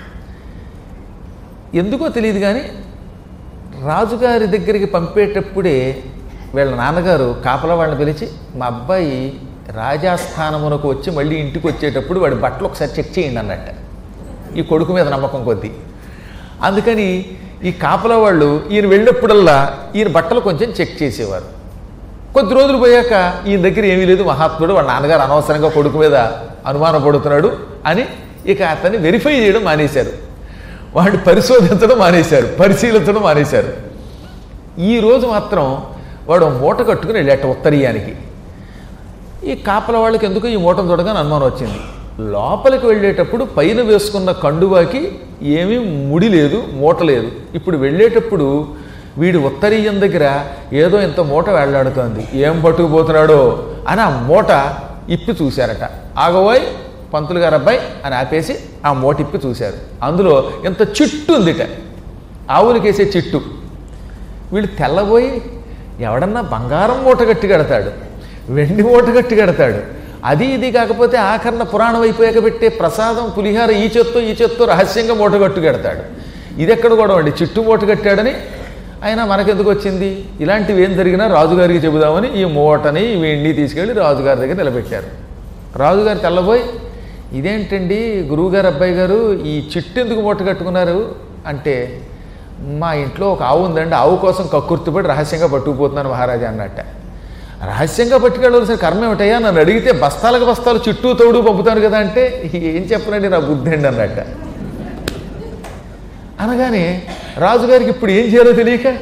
ఎందుకో తెలియదు కానీ రాజుగారి దగ్గరికి పంపేటప్పుడే వీళ్ళ నాన్నగారు కాపల వాళ్ళని పిలిచి మా అబ్బాయి రాజాస్థానమునకు వచ్చి మళ్ళీ ఇంటికి వచ్చేటప్పుడు వాడి బట్టలు ఒకసారి చెక్ చేయండి అన్నట్ట ఈ కొడుకు మీద నమ్మకం కొద్దీ అందుకని ఈ కాపల వాళ్ళు ఈయన వెళ్ళినప్పుడల్లా ఈయన బట్టలు కొంచెం చెక్ చేసేవారు కొద్ది రోజులు పోయాక ఈయన దగ్గర ఏమీ లేదు మహాత్ముడు వాళ్ళ నాన్నగారు అనవసరంగా కొడుకు మీద అనుమానం పడుతున్నాడు అని ఇక అతన్ని వెరిఫై చేయడం మానేశారు వాడిని పరిశోధించడం మానేశారు పరిశీలించడం మానేశారు ఈ రోజు మాత్రం వాడు మూట కట్టుకుని వెళ్ళాట ఉత్తరీయానికి ఈ కాపల వాళ్ళకి ఎందుకు ఈ మూటను చూడగానే అనుమానం వచ్చింది లోపలికి వెళ్ళేటప్పుడు పైన వేసుకున్న కండువాకి ఏమీ ముడి లేదు మూట లేదు ఇప్పుడు వెళ్ళేటప్పుడు వీడి ఉత్తరీయం దగ్గర ఏదో ఇంత మూట వేళ్లాడుతోంది ఏం పట్టుకుపోతున్నాడో అని ఆ మూట ఇప్పి చూశారట ఆగబోయ్ పంతులు గారు అబ్బాయి అని ఆపేసి ఆ మూట ఇప్పి చూశారు అందులో ఇంత చిట్టు ఉందిట ఆవులకేసే చిట్టు వీళ్ళు తెల్లబోయి ఎవడన్నా బంగారం మూట గట్టి కడతాడు వెండి మూట గట్టి కడతాడు అది ఇది కాకపోతే ఆఖరణ పురాణం అయిపోయాక పెట్టే ప్రసాదం పులిహార ఈ చెత్తో ఈ చెత్తో రహస్యంగా మూట గట్టు కడతాడు ఇది ఎక్కడ కూడా అండి చిట్టు మూట కట్టాడని అయినా మనకెందుకు వచ్చింది ఇలాంటివి ఏం జరిగినా రాజుగారికి చెబుదామని ఈ మూటని వీడిని తీసుకెళ్ళి రాజుగారి దగ్గర నిలబెట్టారు రాజుగారు తెల్లబోయి ఇదేంటండి గురువుగారు అబ్బాయి గారు ఈ చిట్టు ఎందుకు మూట కట్టుకున్నారు అంటే మా ఇంట్లో ఒక ఆవు ఉందండి ఆవు కోసం కక్కుర్తిపడి రహస్యంగా పట్టుకుపోతున్నాను మహారాజా అన్నట్ట రహస్యంగా పట్టుకెళ్ళవలసిన కర్మ ఏమిటయ్యా నన్ను అడిగితే బస్తాలకు బస్తాలు చుట్టూ తోడు పంపుతాను కదా అంటే ఏం చెప్పనండి నా బుద్ధి అండి అన్నట్ట అనగానే రాజుగారికి ఇప్పుడు ఏం చేయాలో తెలియక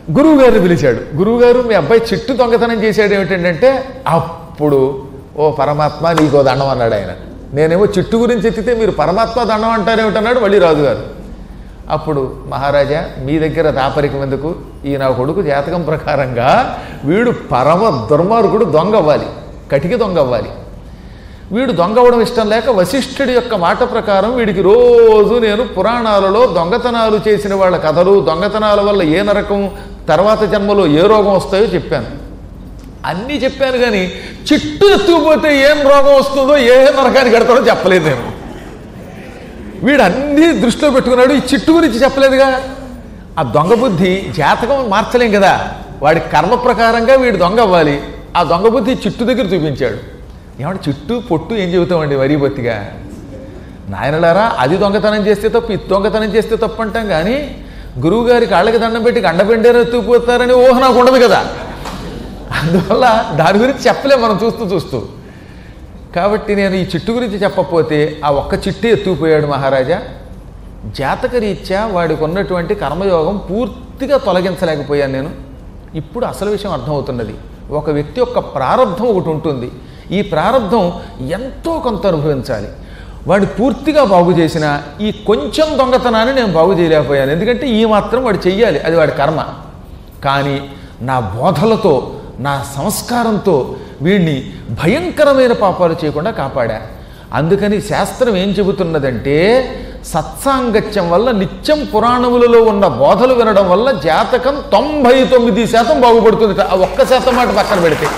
గురువు గారిని పిలిచాడు గురువు గారు మీ అబ్బాయి చెట్టు దొంగతనం చేశాడు ఏమిటంటే అప్పుడు ఓ పరమాత్మ నీకో దండం అన్నాడు ఆయన నేనేమో చెట్టు గురించి ఎత్తితే మీరు పరమాత్మ దండం అంటారేమిటన్నాడు మళ్ళీ రాజుగారు అప్పుడు మహారాజా మీ దగ్గర దాపరికం ఎందుకు ఈ నా కొడుకు జాతకం ప్రకారంగా వీడు పరమ దుర్మార్గుడు దొంగ అవ్వాలి కటికి దొంగ అవ్వాలి వీడు దొంగ అవ్వడం ఇష్టం లేక వశిష్ఠుడి యొక్క మాట ప్రకారం వీడికి రోజు నేను పురాణాలలో దొంగతనాలు చేసిన వాళ్ళ కథలు దొంగతనాల వల్ల ఏ నరకం తర్వాత జన్మలో ఏ రోగం వస్తాయో చెప్పాను అన్నీ చెప్పాను కానీ చిట్టు ఎత్తుకుపోతే ఏం రోగం వస్తుందో ఏ నరకానికి కడతాడో చెప్పలేదు నేను వీడు అన్నీ దృష్టిలో పెట్టుకున్నాడు ఈ చిట్టు గురించి చెప్పలేదుగా ఆ దొంగ బుద్ధి జాతకం మార్చలేం కదా వాడి కర్మ ప్రకారంగా వీడు దొంగ అవ్వాలి ఆ దొంగ బుద్ధి చిట్టు దగ్గర చూపించాడు ఏమంటే చిట్టు పొట్టు ఏం చెబుతామండి వరి బొత్తిగా నాయనలారా అది దొంగతనం చేస్తే తప్పు ఇది దొంగతనం చేస్తే తప్పు అంటాం కానీ గురువుగారి కాళ్ళకి దండం పెట్టి గండపెండేరు ఎత్తుకుపోతారని ఊహ నాకు ఉండదు కదా అందువల్ల దాని గురించి చెప్పలేం మనం చూస్తూ చూస్తూ కాబట్టి నేను ఈ చిట్టు గురించి చెప్పకపోతే ఆ ఒక్క చిట్టే ఎత్తుకుపోయాడు మహారాజా జాతకరీత్యా వాడికి ఉన్నటువంటి కర్మయోగం పూర్తిగా తొలగించలేకపోయాను నేను ఇప్పుడు అసలు విషయం అర్థమవుతున్నది ఒక వ్యక్తి యొక్క ప్రారంధం ఒకటి ఉంటుంది ఈ ప్రారంధం ఎంతో కొంత అనుభవించాలి వాడిని పూర్తిగా బాగు చేసిన ఈ కొంచెం దొంగతనాన్ని నేను బాగు చేయలేకపోయాను ఎందుకంటే ఈ మాత్రం వాడు చెయ్యాలి అది వాడి కర్మ కానీ నా బోధలతో నా సంస్కారంతో వీడిని భయంకరమైన పాపాలు చేయకుండా కాపాడా అందుకని శాస్త్రం ఏం చెబుతున్నదంటే సత్సాంగత్యం వల్ల నిత్యం పురాణములలో ఉన్న బోధలు వినడం వల్ల జాతకం తొంభై తొమ్మిది శాతం బాగుపడుతుంది ఆ ఒక్క శాతం మాట పక్కన పెడితే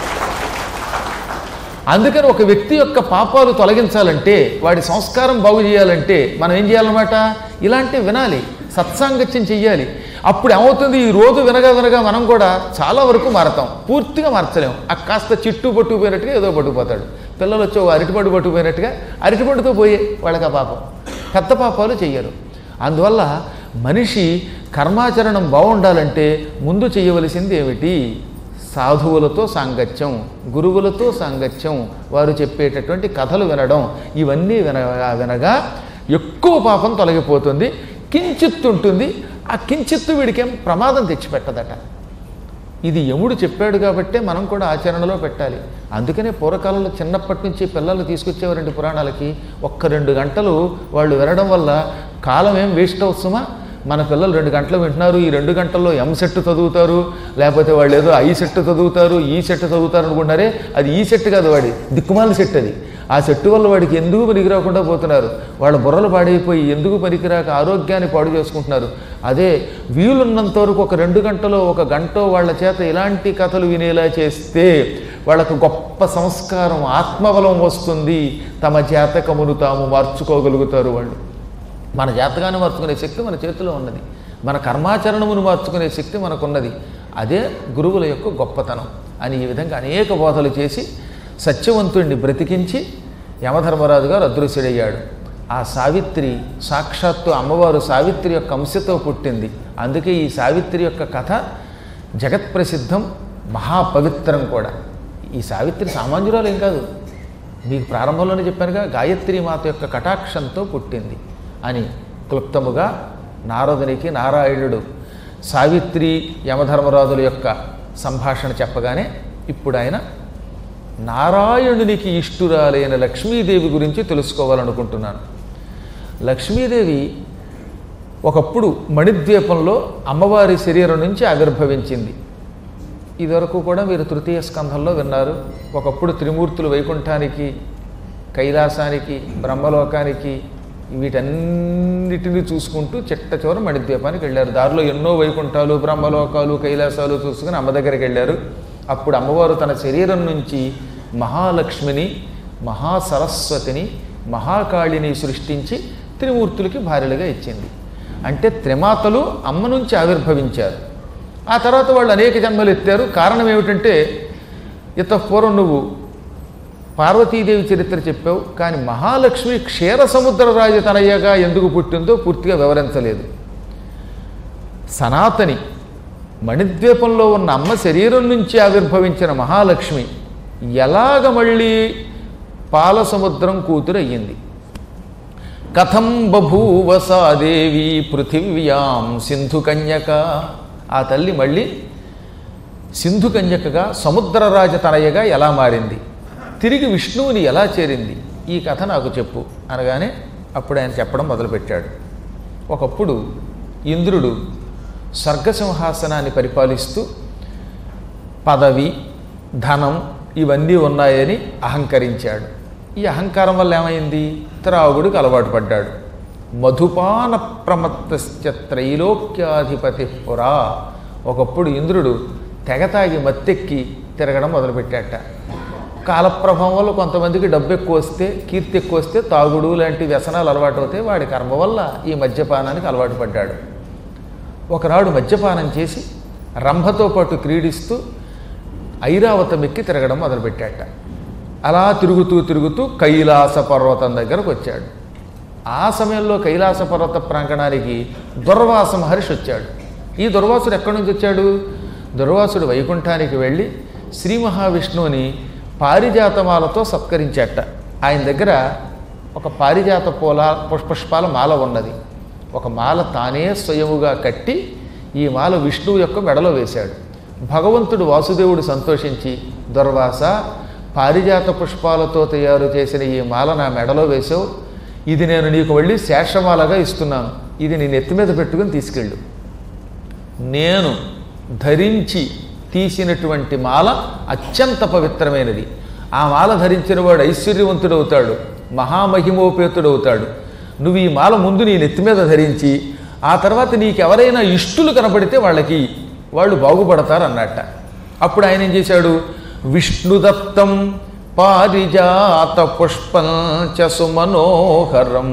అందుకని ఒక వ్యక్తి యొక్క పాపాలు తొలగించాలంటే వాడి సంస్కారం బాగు చేయాలంటే మనం ఏం చేయాలన్నమాట ఇలాంటివి వినాలి సత్సాంగత్యం చెయ్యాలి అప్పుడు ఏమవుతుంది ఈ రోజు వినగా వినగా మనం కూడా చాలా వరకు మారతాం పూర్తిగా మార్చలేం ఆ కాస్త చిట్టు పట్టుకుపోయినట్టుగా ఏదో పట్టుకుపోతాడు పిల్లలు వచ్చి ఓ అరటిపండు పట్టుకుపోయినట్టుగా అరటిపండుతో పోయే వాళ్ళకి ఆ పాపం పెద్ద పాపాలు చెయ్యరు అందువల్ల మనిషి కర్మాచరణం బాగుండాలంటే ముందు చేయవలసింది ఏమిటి సాధువులతో సాంగత్యం గురువులతో సాంగత్యం వారు చెప్పేటటువంటి కథలు వినడం ఇవన్నీ వినగా వినగా ఎక్కువ పాపం తొలగిపోతుంది కించిత్తు ఉంటుంది ఆ కించిత్తు వీడికేం ప్రమాదం తెచ్చిపెట్టదట ఇది యముడు చెప్పాడు కాబట్టే మనం కూడా ఆచరణలో పెట్టాలి అందుకనే పూర్వకాలంలో చిన్నప్పటి నుంచి పిల్లలు తీసుకొచ్చేవారండి పురాణాలకి ఒక్క రెండు గంటలు వాళ్ళు వినడం వల్ల కాలం ఏం వేస్ట్ అవుతుందా మన పిల్లలు రెండు గంటలు వింటున్నారు ఈ రెండు గంటల్లో ఎం సెట్ చదువుతారు లేకపోతే వాళ్ళు ఏదో ఐ సెట్ చదువుతారు ఈ సెట్ చదువుతారు అనుకుంటారే అది ఈ సెట్ కాదు వాడి దిక్కుమాల సెట్ అది ఆ సెట్ వల్ల వాడికి ఎందుకు పనికిరాకుండా పోతున్నారు వాళ్ళ బుర్రలు పాడైపోయి ఎందుకు పనికిరాక ఆరోగ్యాన్ని పాడు చేసుకుంటున్నారు అదే వీలున్నంత వరకు ఒక రెండు గంటలో ఒక గంట వాళ్ళ చేత ఇలాంటి కథలు వినేలా చేస్తే వాళ్ళకు గొప్ప సంస్కారం ఆత్మబలం వస్తుంది తమ జాతకమును తాము మార్చుకోగలుగుతారు వాళ్ళు మన జాతకాన్ని మార్చుకునే శక్తి మన చేతిలో ఉన్నది మన కర్మాచరణమును మార్చుకునే శక్తి మనకున్నది అదే గురువుల యొక్క గొప్పతనం అని ఈ విధంగా అనేక బోధలు చేసి సత్యవంతుణ్ణి బ్రతికించి యమధర్మరాజు గారు అదృశ్యుడయ్యాడు ఆ సావిత్రి సాక్షాత్తు అమ్మవారు సావిత్రి యొక్క అంశతో పుట్టింది అందుకే ఈ సావిత్రి యొక్క కథ జగత్ప్రసిద్ధం మహాపవిత్రం కూడా ఈ సావిత్రి సామాన్యురాలు ఏం కాదు మీకు ప్రారంభంలోనే చెప్పానుగా గాయత్రి మాత యొక్క కటాక్షంతో పుట్టింది అని క్లుప్తముగా నారదునికి నారాయణుడు సావిత్రి యమధర్మరాజుల యొక్క సంభాషణ చెప్పగానే ఇప్పుడు ఆయన నారాయణునికి ఇష్టురాలైన లక్ష్మీదేవి గురించి తెలుసుకోవాలనుకుంటున్నాను లక్ష్మీదేవి ఒకప్పుడు మణిద్వీపంలో అమ్మవారి శరీరం నుంచి ఆవిర్భవించింది ఇదివరకు కూడా మీరు తృతీయ స్కంధంలో విన్నారు ఒకప్పుడు త్రిమూర్తులు వైకుంఠానికి కైలాసానికి బ్రహ్మలోకానికి వీటన్నిటిని చూసుకుంటూ చిట్ట చివర మణిద్వీపానికి వెళ్ళారు దారిలో ఎన్నో వైకుంఠాలు బ్రహ్మలోకాలు కైలాసాలు చూసుకుని అమ్మ దగ్గరికి వెళ్ళారు అప్పుడు అమ్మవారు తన శరీరం నుంచి మహాలక్ష్మిని మహాసరస్వతిని మహాకాళిని సృష్టించి త్రిమూర్తులకి భార్యలుగా ఇచ్చింది అంటే త్రిమాతలు అమ్మ నుంచి ఆవిర్భవించారు ఆ తర్వాత వాళ్ళు అనేక జన్మలు ఎత్తారు కారణం ఏమిటంటే ఇత పూర్వం నువ్వు పార్వతీదేవి చరిత్ర చెప్పావు కానీ మహాలక్ష్మి క్షీర సముద్ర రాజతనయ్యగా ఎందుకు పుట్టిందో పూర్తిగా వివరించలేదు సనాతని మణిద్వీపంలో ఉన్న అమ్మ శరీరం నుంచి ఆవిర్భవించిన మహాలక్ష్మి ఎలాగ మళ్ళీ పాల సముద్రం కూతురు అయ్యింది కథం బభూవ సా దేవి పృథివ్యాం సింధు కన్యక ఆ తల్లి మళ్ళీ సింధు కన్యకగా సముద్రరాజ తనయగా ఎలా మారింది తిరిగి విష్ణువుని ఎలా చేరింది ఈ కథ నాకు చెప్పు అనగానే అప్పుడు ఆయన చెప్పడం మొదలుపెట్టాడు ఒకప్పుడు ఇంద్రుడు స్వర్గసింహాసనాన్ని పరిపాలిస్తూ పదవి ధనం ఇవన్నీ ఉన్నాయని అహంకరించాడు ఈ అహంకారం వల్ల ఏమైంది త్రాగుడికి అలవాటు పడ్డాడు మధుపాన ప్రమత్తశ్చ త్రైలోక్యాధిపతి పురా ఒకప్పుడు ఇంద్రుడు తెగతాగి మత్తెక్కి తిరగడం మొదలుపెట్టాట కాలప్రభావం వల్ల కొంతమందికి డబ్బు ఎక్కువ వస్తే కీర్తి ఎక్కువ వస్తే తాగుడు లాంటి వ్యసనాలు అలవాటు అవుతాయి వాడి కర్మ వల్ల ఈ మద్యపానానికి అలవాటు పడ్డాడు ఒకనాడు మద్యపానం చేసి రంభతో పాటు క్రీడిస్తూ ఐరావతం ఎక్కి తిరగడం మొదలుపెట్టాట అలా తిరుగుతూ తిరుగుతూ కైలాస పర్వతం దగ్గరకు వచ్చాడు ఆ సమయంలో కైలాస పర్వత ప్రాంగణానికి దుర్వాస మహర్షి వచ్చాడు ఈ దుర్వాసుడు ఎక్కడి నుంచి వచ్చాడు దుర్వాసుడు వైకుంఠానికి వెళ్ళి శ్రీ మహావిష్ణువుని పారిజాతమాలతో సత్కరించాట ఆయన దగ్గర ఒక పారిజాత పూల పుష్ప- పుష్పాల మాల ఉన్నది ఒక మాల తానే స్వయముగా కట్టి ఈ మాల విష్ణువు యొక్క మెడలో వేశాడు భగవంతుడు వాసుదేవుడు సంతోషించి దుర్వాస పారిజాత పుష్పాలతో తయారు చేసిన ఈ మాల నా మెడలో వేసావు ఇది నేను నీకు వెళ్ళి శేషమాలగా ఇస్తున్నాను ఇది నీ నెత్తి మీద పెట్టుకుని తీసుకెళ్ళు నేను ధరించి తీసినటువంటి మాల అత్యంత పవిత్రమైనది ఆ మాల ధరించిన వాడు ఐశ్వర్యవంతుడవుతాడు మహామహిమోపేతుడవుతాడు నువ్వు ఈ మాల ముందు నీ నెత్తి మీద ధరించి ఆ తర్వాత నీకు ఎవరైనా ఇష్టులు కనపడితే వాళ్ళకి వాళ్ళు బాగుపడతారు అన్నట్ట అప్పుడు ఆయన ఏం చేశాడు విష్ణుదత్తం పారిజాత పుష్పం చ సుమనోహరం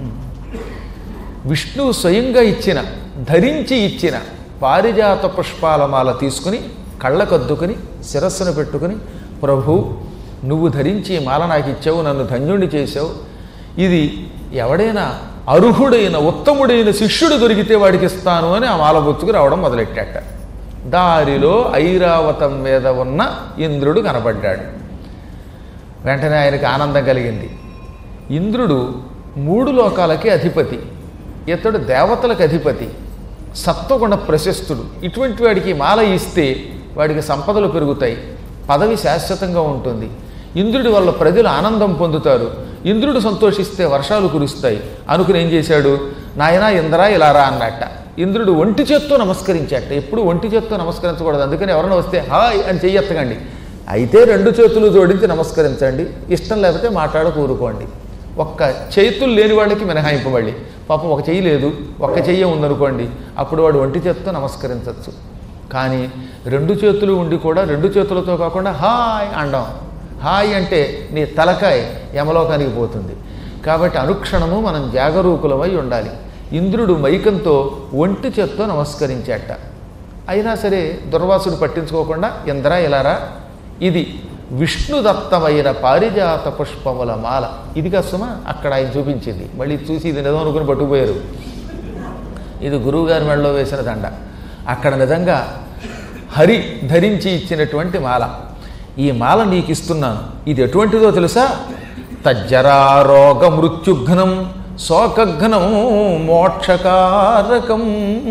విష్ణువు స్వయంగా ఇచ్చిన ధరించి ఇచ్చిన పారిజాత పుష్పాల మాల తీసుకుని కళ్ళకద్దుకుని శిరస్సును పెట్టుకుని ప్రభు నువ్వు ధరించి ఈ మాల నాకు ఇచ్చావు నన్ను ధన్యుణ్ణి చేసావు ఇది ఎవడైనా అర్హుడైన ఉత్తముడైన శిష్యుడు దొరికితే వాడికి ఇస్తాను అని ఆ మాల బొత్తుకు రావడం మొదలెట్టాట దారిలో ఐరావతం మీద ఉన్న ఇంద్రుడు కనపడ్డాడు వెంటనే ఆయనకి ఆనందం కలిగింది ఇంద్రుడు మూడు లోకాలకి అధిపతి ఇతడు దేవతలకు అధిపతి సత్వగుణ ప్రశస్తుడు ఇటువంటి వాడికి మాల ఇస్తే వాడికి సంపదలు పెరుగుతాయి పదవి శాశ్వతంగా ఉంటుంది ఇంద్రుడి వల్ల ప్రజలు ఆనందం పొందుతారు ఇంద్రుడు సంతోషిస్తే వర్షాలు కురుస్తాయి అనుకుని ఏం చేశాడు నాయనా ఇంద్రా ఇలా రా అన్నట్ట ఇంద్రుడు ఒంటి చేత్తో నమస్కరించాట ఎప్పుడు ఒంటి చేత్తో నమస్కరించకూడదు అందుకని ఎవరైనా వస్తే హాయ్ అని చెయ్యెత్తకండి అయితే రెండు చేతులు జోడించి నమస్కరించండి ఇష్టం లేకపోతే మాట్లాడ కూరుకోండి ఒక్క చేతులు లేని వాళ్ళకి మినహాయింపబడి పాపం ఒక చెయ్యి లేదు ఒక్క చెయ్యి ఉందనుకోండి అప్పుడు వాడు ఒంటి చేత్తో నమస్కరించవచ్చు కానీ రెండు చేతులు ఉండి కూడా రెండు చేతులతో కాకుండా హాయ్ అండం హాయ్ అంటే నీ తలకాయ యమలోకానికి పోతుంది కాబట్టి అనుక్షణము మనం జాగరూకులమై ఉండాలి ఇంద్రుడు మైకంతో ఒంటి చేత్తో నమస్కరించాట అయినా సరే దుర్వాసుడు పట్టించుకోకుండా ఇంద్ర ఇలారా ఇది విష్ణుదత్తమైన పారిజాత పుష్పముల మాల ఇది కష్టమా అక్కడ ఆయన చూపించింది మళ్ళీ చూసి ఇది నిజం అనుకుని పట్టుకుపోయారు ఇది గురువుగారి మెడలో వేసిన దండ అక్కడ నిజంగా హరి ధరించి ఇచ్చినటువంటి మాల ఈ మాల నీకు ఇస్తున్నాను ఇది ఎటువంటిదో తెలుసా తజ్జరా రోగ మృత్యుఘ్నం శోకఘ్నం మోక్షకారకం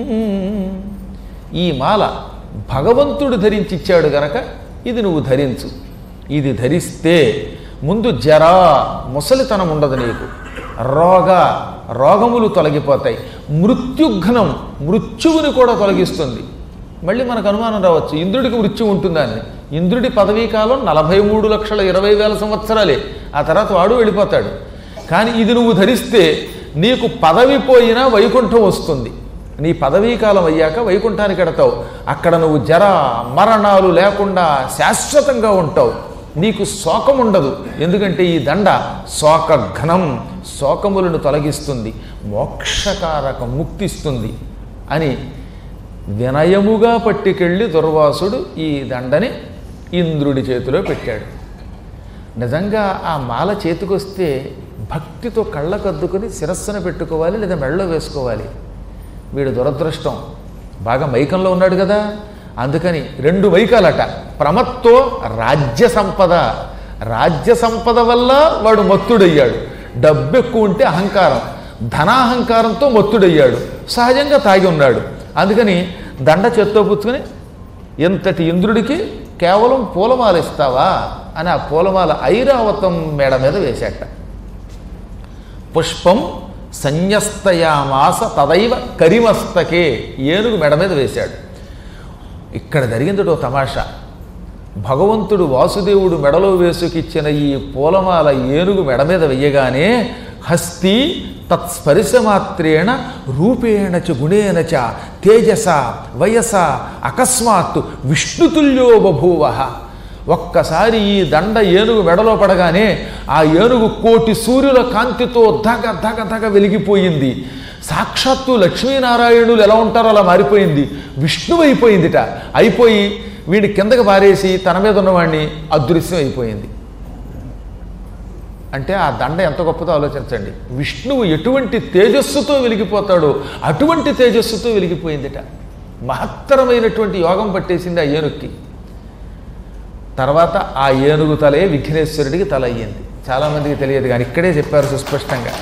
ఈ మాల భగవంతుడు ధరించిచ్చాడు గనక ఇది నువ్వు ధరించు ఇది ధరిస్తే ముందు జరా ముసలితనం ఉండదు నీకు రోగ రోగములు తొలగిపోతాయి మృత్యుఘ్నం మృత్యువుని కూడా తొలగిస్తుంది మళ్ళీ మనకు అనుమానం రావచ్చు ఇంద్రుడికి మృత్యు ఉంటుందని ఇంద్రుడి పదవీ కాలం నలభై మూడు లక్షల ఇరవై వేల సంవత్సరాలే ఆ తర్వాత వాడు వెళ్ళిపోతాడు కానీ ఇది నువ్వు ధరిస్తే నీకు పదవి పోయినా వైకుంఠం వస్తుంది నీ పదవీ కాలం అయ్యాక వైకుంఠానికి ఎడతావు అక్కడ నువ్వు జర మరణాలు లేకుండా శాశ్వతంగా ఉంటావు నీకు శోకం ఉండదు ఎందుకంటే ఈ దండ శోకఘ్నం శోకములను తొలగిస్తుంది మోక్షకారక ముక్తిస్తుంది అని వినయముగా పట్టుకెళ్ళి దుర్వాసుడు ఈ దండని ఇంద్రుడి చేతిలో పెట్టాడు నిజంగా ఆ మాల చేతికొస్తే భక్తితో కళ్ళకద్దుకుని శిరస్సున పెట్టుకోవాలి లేదా మెడలో వేసుకోవాలి వీడు దురదృష్టం బాగా మైకంలో ఉన్నాడు కదా అందుకని రెండు మైకాలట ప్రమత్తో రాజ్య సంపద రాజ్య సంపద వల్ల వాడు మత్తుడయ్యాడు డబ్బు ఎక్కువ ఉంటే అహంకారం ధనాహంకారంతో మత్తుడయ్యాడు సహజంగా తాగి ఉన్నాడు అందుకని దండ చేత్తో పుచ్చుకొని ఎంతటి ఇంద్రుడికి కేవలం పూలమాల ఇస్తావా అని ఆ పూలమాల ఐరావతం మేడ మీద వేశాట పుష్పం సంన్యస్తయామాస తదైవ కరిమస్తకే ఏనుగు మెడ మీద వేశాడు ఇక్కడ జరిగింది ఓ తమాషా భగవంతుడు వాసుదేవుడు మెడలో వేసుకిచ్చిన ఈ పూలమాల ఏనుగు మెడ మీద వెయ్యగానే హస్తి తత్స్పరిశమాత్రేణ రూపేణ చ గుణేన చ తేజస వయస అకస్మాత్తు విష్ణుతుల్యో బభూవ ఒక్కసారి ఈ దండ ఏనుగు మెడలో పడగానే ఆ ఏనుగు కోటి సూర్యుల కాంతితో ధగ ధగ ధగ వెలిగిపోయింది సాక్షాత్తు లక్ష్మీనారాయణులు ఎలా ఉంటారో అలా మారిపోయింది విష్ణువు అయిపోయిందిట అయిపోయి వీడి కిందకి పారేసి తన మీద ఉన్నవాడిని అదృశ్యం అయిపోయింది అంటే ఆ దండ ఎంత గొప్పదో ఆలోచించండి విష్ణువు ఎటువంటి తేజస్సుతో వెలిగిపోతాడో అటువంటి తేజస్సుతో వెలిగిపోయిందిట మహత్తరమైనటువంటి యోగం పట్టేసింది ఆ ఏనుక్కి తర్వాత ఆ ఏనుగు తలే విఘ్నేశ్వరుడికి తల అయ్యింది చాలామందికి తెలియదు కానీ ఇక్కడే చెప్పారు సుస్పష్టంగా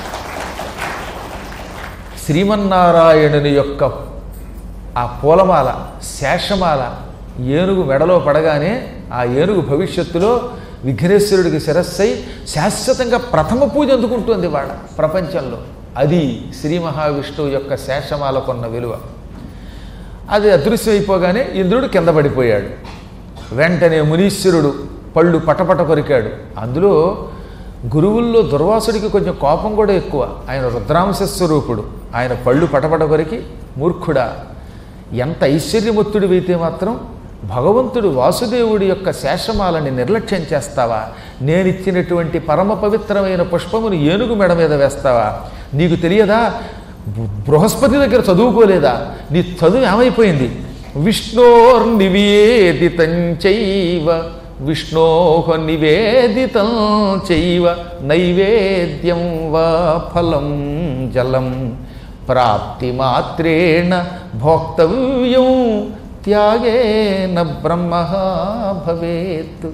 శ్రీమన్నారాయణుని యొక్క ఆ పూలమాల శేషమాల ఏనుగు మెడలో పడగానే ఆ ఏనుగు భవిష్యత్తులో విఘ్నేశ్వరుడికి శిరస్సై శాశ్వతంగా ప్రథమ పూజ అందుకుంటుంది వాళ్ళ ప్రపంచంలో అది శ్రీ మహావిష్ణువు యొక్క శేషమాలకున్న విలువ అది అదృశ్యమైపోగానే ఇంద్రుడు కింద పడిపోయాడు వెంటనే మునీశ్వరుడు పళ్ళు పటపట కొరికాడు అందులో గురువుల్లో దుర్వాసుడికి కొంచెం కోపం కూడా ఎక్కువ ఆయన రుద్రాంశ స్వరూపుడు ఆయన పళ్ళు పటపట కొరికి మూర్ఖుడా ఎంత ఐశ్వర్యమత్తుడివైతే మాత్రం భగవంతుడు వాసుదేవుడి యొక్క శేషమాలని నిర్లక్ష్యం చేస్తావా నేనిచ్చినటువంటి పరమ పవిత్రమైన పుష్పమును ఏనుగు మెడ మీద వేస్తావా నీకు తెలియదా బృ- బృహస్పతి దగ్గర చదువుకోలేదా నీ చదువు ఏమైపోయింది విష్ణోర్నివేదితం చైవ విష్ణోహ నివేదితం చైవ నైవేద్యం వా ఫలం జలం ప్రాప్తి మాత్రేణ భోక్తవ్యం త్యాగేన బ్రహ్మ భవేత్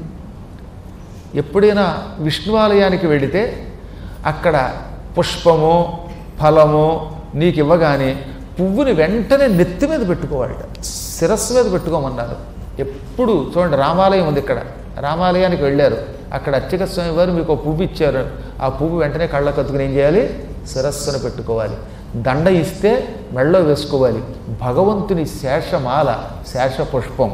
ఎప్పుడైనా విష్ణువాలయానికి వెళితే అక్కడ పుష్పమో ఫలమో నీకు ఇవ్వగానే పువ్వుని వెంటనే నెత్తి మీద పెట్టుకోవాలట శిరస్సు మీద పెట్టుకోమన్నారు ఎప్పుడు చూడండి రామాలయం ఉంది ఇక్కడ రామాలయానికి వెళ్ళారు అక్కడ అర్చక స్వామి వారు మీకు ఒక పువ్వు ఇచ్చారు ఆ పువ్వు వెంటనే కళ్ళ కత్తుకుని ఏం చేయాలి శిరస్సును పెట్టుకోవాలి దండ ఇస్తే మెళ్ళో వేసుకోవాలి భగవంతుని శేషమాల శేష పుష్పం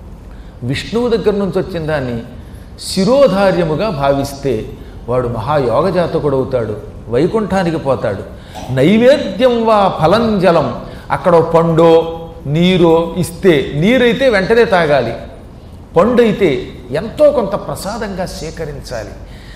విష్ణువు దగ్గర నుంచి వచ్చిన దాన్ని శిరోధార్యముగా భావిస్తే వాడు మహాయోగ జాతకుడు అవుతాడు వైకుంఠానికి పోతాడు నైవేద్యం వా ఫలం జలం అక్కడ ఓ పండో నీరో ఇస్తే నీరైతే వెంటనే తాగాలి పండు అయితే ఎంతో కొంత ప్రసాదంగా సేకరించాలి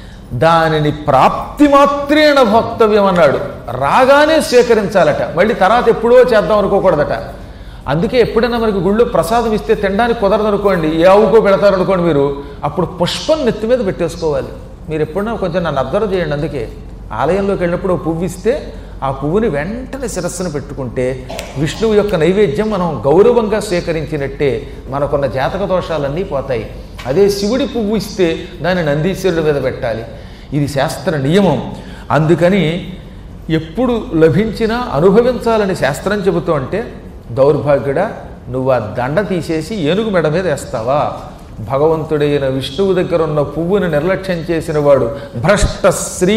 దానిని ప్రాప్తి మాత్రేణ భోక్తవ్యం అన్నాడు రాగానే స్వీకరించాలట మళ్ళీ తర్వాత ఎప్పుడో చేద్దాం అనుకోకూడదట అందుకే ఎప్పుడైనా మనకి గుళ్ళో ప్రసాదం ఇస్తే తినడానికి కుదరదు అనుకోండి ఏ ఆవుకో పెడతారు అనుకోండి మీరు అప్పుడు పుష్పం నెత్తి మీద పెట్టేసుకోవాలి మీరు ఎప్పుడైనా కొంచెం నన్ను అబ్జర్వ్ చేయండి అందుకే ఆలయంలోకి వెళ్ళినప్పుడు ఓ పువ్వు ఇస్తే ఆ పువ్వుని వెంటనే శిరస్సును పెట్టుకుంటే విష్ణువు యొక్క నైవేద్యం మనం గౌరవంగా స్వీకరించినట్టే మనకున్న జాతక దోషాలన్నీ పోతాయి అదే శివుడి పువ్వు ఇస్తే దాన్ని నందీశ్వరుడి మీద పెట్టాలి ఇది శాస్త్ర నియమం అందుకని ఎప్పుడు లభించినా అనుభవించాలని శాస్త్రం చెబుతూ అంటే దౌర్భాగ్యుడా నువ్వు ఆ దండ తీసేసి ఏనుగు మెడ మీద వేస్తావా భగవంతుడైన విష్ణువు దగ్గర ఉన్న పువ్వుని నిర్లక్ష్యం చేసిన వాడు భ్రష్ట శ్రీ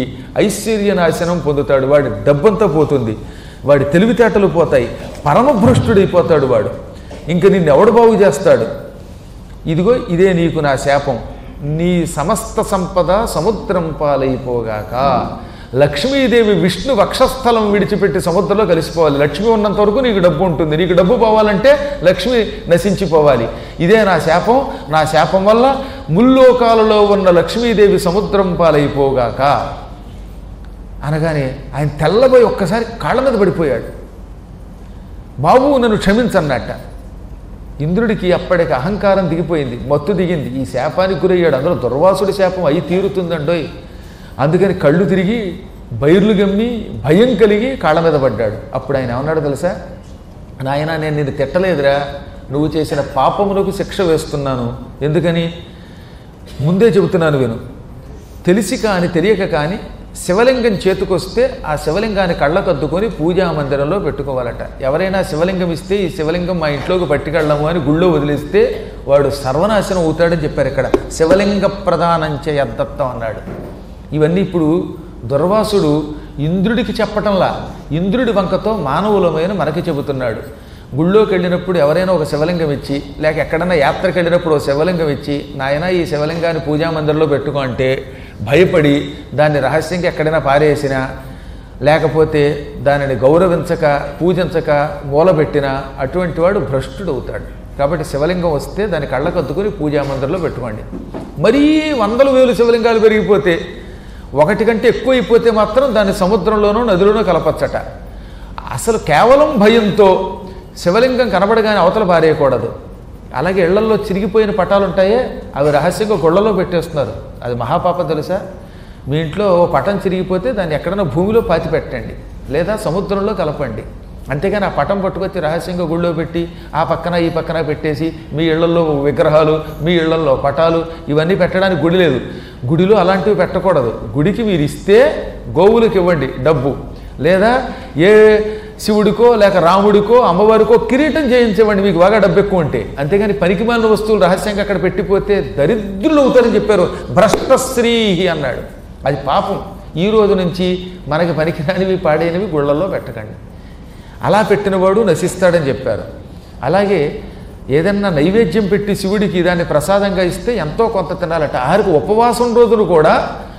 ఐశ్వర్యనాశనం పొందుతాడు వాడి డబ్బంతా పోతుంది వాడి తెలివితేటలు పోతాయి పరమభ్రష్టుడైపోతాడు వాడు ఇంక నిన్ను ఎవడు బాగు చేస్తాడు ఇదిగో ఇదే నీకు నా శాపం నీ సమస్త సంపద సముద్రం పాలైపోగాక లక్ష్మీదేవి విష్ణు వక్షస్థలం విడిచిపెట్టి సముద్రంలో కలిసిపోవాలి లక్ష్మి ఉన్నంత వరకు నీకు డబ్బు ఉంటుంది నీకు డబ్బు పోవాలంటే లక్ష్మి నశించిపోవాలి ఇదే నా శాపం నా శాపం వల్ల ముల్లోకాలలో ఉన్న లక్ష్మీదేవి సముద్రం పాలైపోగాక అనగానే ఆయన తెల్లబోయి ఒక్కసారి కాళ్ళ మీద పడిపోయాడు బాబు నన్ను క్షమించన్నట్ట ఇంద్రుడికి అప్పటికి అహంకారం దిగిపోయింది మత్తు దిగింది ఈ శాపానికి గురయ్యాడు అందులో దుర్వాసుడి శాపం అయి తీరుతుందండోయ్ అందుకని కళ్ళు తిరిగి బైర్లు గమ్మి భయం కలిగి కాళ్ళ మీద పడ్డాడు అప్పుడు ఆయన ఏమన్నాడు తెలుసా నాయన నేను నిన్ను తిట్టలేదురా నువ్వు చేసిన పాపములకు శిక్ష వేస్తున్నాను ఎందుకని ముందే చెబుతున్నాను విను తెలిసి కాని తెలియక కానీ శివలింగం చేతికొస్తే ఆ శివలింగాన్ని కళ్ళకద్దుకొని పూజా మందిరంలో పెట్టుకోవాలట ఎవరైనా శివలింగం ఇస్తే ఈ శివలింగం మా ఇంట్లోకి పట్టుకెళ్ళము అని గుళ్ళో వదిలేస్తే వాడు సర్వనాశనం అవుతాడని చెప్పారు ఇక్కడ శివలింగ ప్రధానంచే యద్దత్తం అన్నాడు ఇవన్నీ ఇప్పుడు దుర్వాసుడు ఇంద్రుడికి చెప్పటంలా ఇంద్రుడి వంకతో మానవులమైన మనకి చెబుతున్నాడు గుళ్ళోకి వెళ్ళినప్పుడు ఎవరైనా ఒక శివలింగం ఇచ్చి లేక ఎక్కడైనా యాత్రకు వెళ్ళినప్పుడు ఒక శివలింగం ఇచ్చి నాయన ఈ శివలింగాన్ని పూజా మందిరంలో పెట్టుకో అంటే భయపడి దాన్ని రహస్యంగా ఎక్కడైనా పారేసినా లేకపోతే దానిని గౌరవించక పూజించక మూలబెట్టిన అటువంటి వాడు భ్రష్టుడు అవుతాడు కాబట్టి శివలింగం వస్తే దాన్ని కళ్ళకద్దుకుని పూజా మందిరంలో పెట్టుకోండి మరీ వందల వేలు శివలింగాలు పెరిగిపోతే ఒకటి కంటే ఎక్కువ అయిపోతే మాత్రం దాన్ని సముద్రంలోనో నదిలోనో కలపచ్చట అసలు కేవలం భయంతో శివలింగం కనబడగానే అవతల పారేయకూడదు అలాగే ఇళ్లల్లో చిరిగిపోయిన పటాలు ఉంటాయే అవి రహస్యంగా గుళ్ళలో పెట్టేస్తున్నారు అది మహాపాపం తెలుసా మీ ఇంట్లో ఓ పటం చిరిగిపోతే దాన్ని ఎక్కడైనా భూమిలో పాతి పెట్టండి లేదా సముద్రంలో కలపండి అంతేగాని ఆ పటం పట్టుకొచ్చి రహస్యంగా గుళ్ళో పెట్టి ఆ పక్కన ఈ పక్కన పెట్టేసి మీ ఇళ్లలో విగ్రహాలు మీ ఇళ్లలో పటాలు ఇవన్నీ పెట్టడానికి గుడి లేదు గుడిలో అలాంటివి పెట్టకూడదు గుడికి మీరు ఇస్తే గోవులకు ఇవ్వండి డబ్బు లేదా ఏ శివుడికో లేక రాముడికో అమ్మవారికో కిరీటం చేయించవండి మీకు బాగా డబ్బు ఎక్కువ ఉంటే అంతేగాని పనికిమాలిన వస్తువులు రహస్యంగా అక్కడ పెట్టిపోతే దరిద్రులు అవుతారని చెప్పారు భ్రష్టశ్రీ అన్నాడు అది పాపం ఈ రోజు నుంచి మనకి పనికిరానివి పాడైనవి గుళ్ళల్లో పెట్టకండి అలా పెట్టినవాడు నశిస్తాడని చెప్పారు అలాగే ఏదన్నా నైవేద్యం పెట్టి శివుడికి దాన్ని ప్రసాదంగా ఇస్తే ఎంతో కొంత తినాలట ఆరికి ఉపవాసం రోజులు కూడా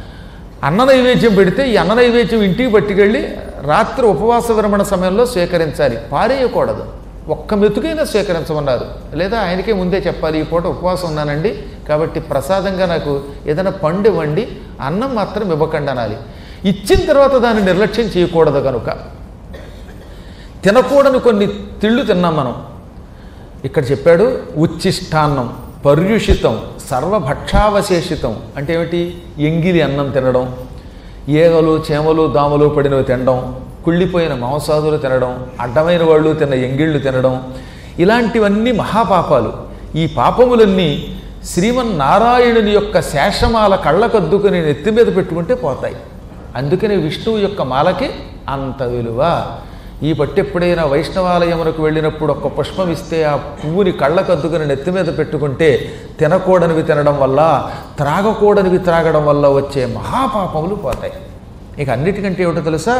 అన్న నైవేద్యం పెడితే ఈ అన్న నైవేద్యం ఇంటికి పట్టుకెళ్ళి రాత్రి ఉపవాస విరమణ సమయంలో స్వీకరించాలి పారేయకూడదు ఒక్క మెతుకైనా స్వీకరించమన్నారు లేదా ఆయనకే ముందే చెప్పాలి ఈ పూట ఉపవాసం ఉన్నానండి కాబట్టి ప్రసాదంగా నాకు ఏదైనా పండు ఇవ్వండి అన్నం మాత్రం ఇవ్వకండి అనాలి ఇచ్చిన తర్వాత దాన్ని నిర్లక్ష్యం చేయకూడదు కనుక తినకూడని కొన్ని తిళ్ళు తిన్నాం మనం ఇక్కడ చెప్పాడు ఉచ్చిష్టాన్నం పర్యుషితం సర్వభక్షావశేషితం అంటే ఏమిటి ఎంగిలి అన్నం తినడం ఏగలు చేమలు దామలు పడినవి తినడం కుళ్ళిపోయిన మాంసాదులు తినడం అడ్డమైన వాళ్ళు తిన్న ఎంగిళ్ళు తినడం ఇలాంటివన్నీ మహాపాపాలు ఈ పాపములన్నీ శ్రీమన్నారాయణుని యొక్క శేషమాల కళ్ళకద్దుకుని నెత్తి మీద పెట్టుకుంటే పోతాయి అందుకని విష్ణువు యొక్క మాలకి అంత విలువ ఈ పట్టు ఎప్పుడైనా వైష్ణవాలయమునకు వెళ్ళినప్పుడు ఒక్క పుష్పం ఇస్తే ఆ పువ్వుని కళ్ళకద్దుకుని నెత్తి మీద పెట్టుకుంటే తినకూడనివి తినడం వల్ల త్రాగకూడనివి త్రాగడం వల్ల వచ్చే మహాపాపములు పోతాయి ఇక అన్నిటికంటే ఏమిటో తెలుసా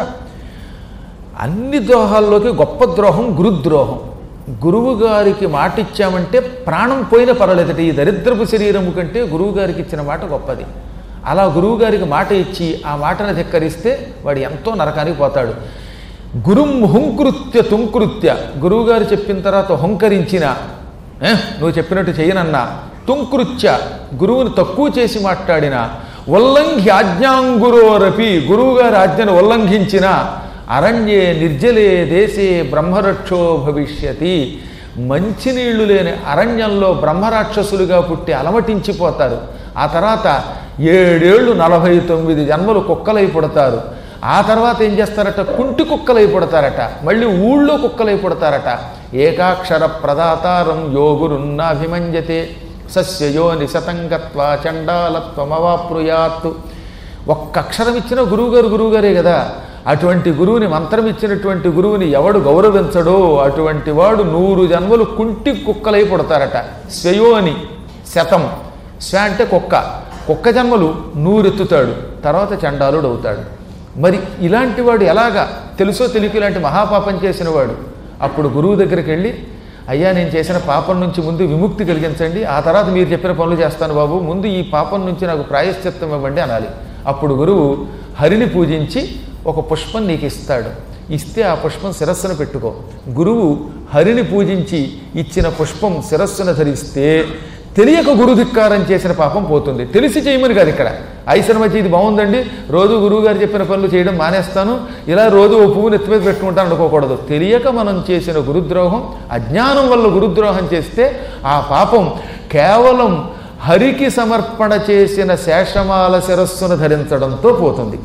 అన్ని ద్రోహాల్లోకి గొప్ప ద్రోహం గురుద్రోహం గురువు గారికి మాట ఇచ్చామంటే ప్రాణం పోయిన పర్వాలేదట ఈ దరిద్రపు శరీరము కంటే గురువు గారికి ఇచ్చిన మాట గొప్పది అలా గురువు గారికి మాట ఇచ్చి ఆ మాటను ధిక్కరిస్తే వాడు ఎంతో నరకానికి పోతాడు గురుం హుంకృత్య తుంకృత్య గురువుగారు చెప్పిన తర్వాత హుంకరించిన "ఏ, నువ్వు చెప్పినట్టు చేయనన్నా తుంకృత్య గురువుని తక్కువ చేసి మాట్లాడిన ఉల్లంఘి ఆజ్ఞాంగురోరపి గురువుగారి ఆజ్ఞను ఉల్లంఘించిన అరణ్యే నిర్జలే దేశే బ్రహ్మరక్షో భవిష్యతి మంచినీళ్లు లేని అరణ్యంలో బ్రహ్మరాక్షసులుగా పుట్టి అలమటించిపోతారు ఆ తర్వాత ఏడేళ్లు నలభై తొమ్మిది జన్మలు కుక్కలై పుడతారు ఆ తర్వాత ఏం చేస్తారట కుంటి కుక్కలై పుడతారట మళ్ళీ ఊళ్ళో కుక్కలై పుడతారట ఏకాక్షర ప్రదాతారం యోగురున్నాభిమంజతే సస్యయోని శతంగత్వ చండాలత్వమవాప్రుయాత్ ఒక్క అక్షరం ఇచ్చిన గురువుగారు గురువుగారే కదా అటువంటి గురువుని మంత్రం ఇచ్చినటువంటి గురువుని ఎవడు గౌరవించడో అటువంటి వాడు నూరు జన్మలు కుంటి కుక్కలై పుడతారట స్వయోని శతం స్వ అంటే కుక్క కుక్క జన్మలు నూరెత్తుతాడు తర్వాత చండాలుడు అవుతాడు మరి ఇలాంటి వాడు ఎలాగా తెలుసో తెలియక ఇలాంటి మహాపాపం చేసిన వాడు అప్పుడు గురువు దగ్గరికి వెళ్ళి అయ్యా నేను చేసిన పాపం నుంచి ముందు విముక్తి కలిగించండి ఆ తర్వాత మీరు చెప్పిన పనులు చేస్తాను బాబు ముందు ఈ పాపం నుంచి నాకు ప్రాయశ్చిత్తం ఇవ్వండి అనాలి అప్పుడు గురువు హరిని పూజించి ఒక పుష్పం నీకు ఇస్తాడు ఇస్తే ఆ పుష్పం శిరస్సును పెట్టుకో గురువు హరిని పూజించి ఇచ్చిన పుష్పం శిరస్సును ధరిస్తే తెలియక గురుధిక్కారం చేసిన పాపం పోతుంది తెలిసి చేయమని కాదు ఇక్కడ ఐసర్ మధ్య ఇది బాగుందండి రోజు గురువు గారు చెప్పిన పనులు చేయడం మానేస్తాను ఇలా రోజు ఓ పువ్వుని ఎత్తి మీద పెట్టుకుంటాను అనుకోకూడదు తెలియక మనం చేసిన గురుద్రోహం అజ్ఞానం వల్ల గురుద్రోహం చేస్తే ఆ పాపం కేవలం హరికి సమర్పణ చేసిన శేషమాల శిరస్సును ధరించడంతో పోతుంది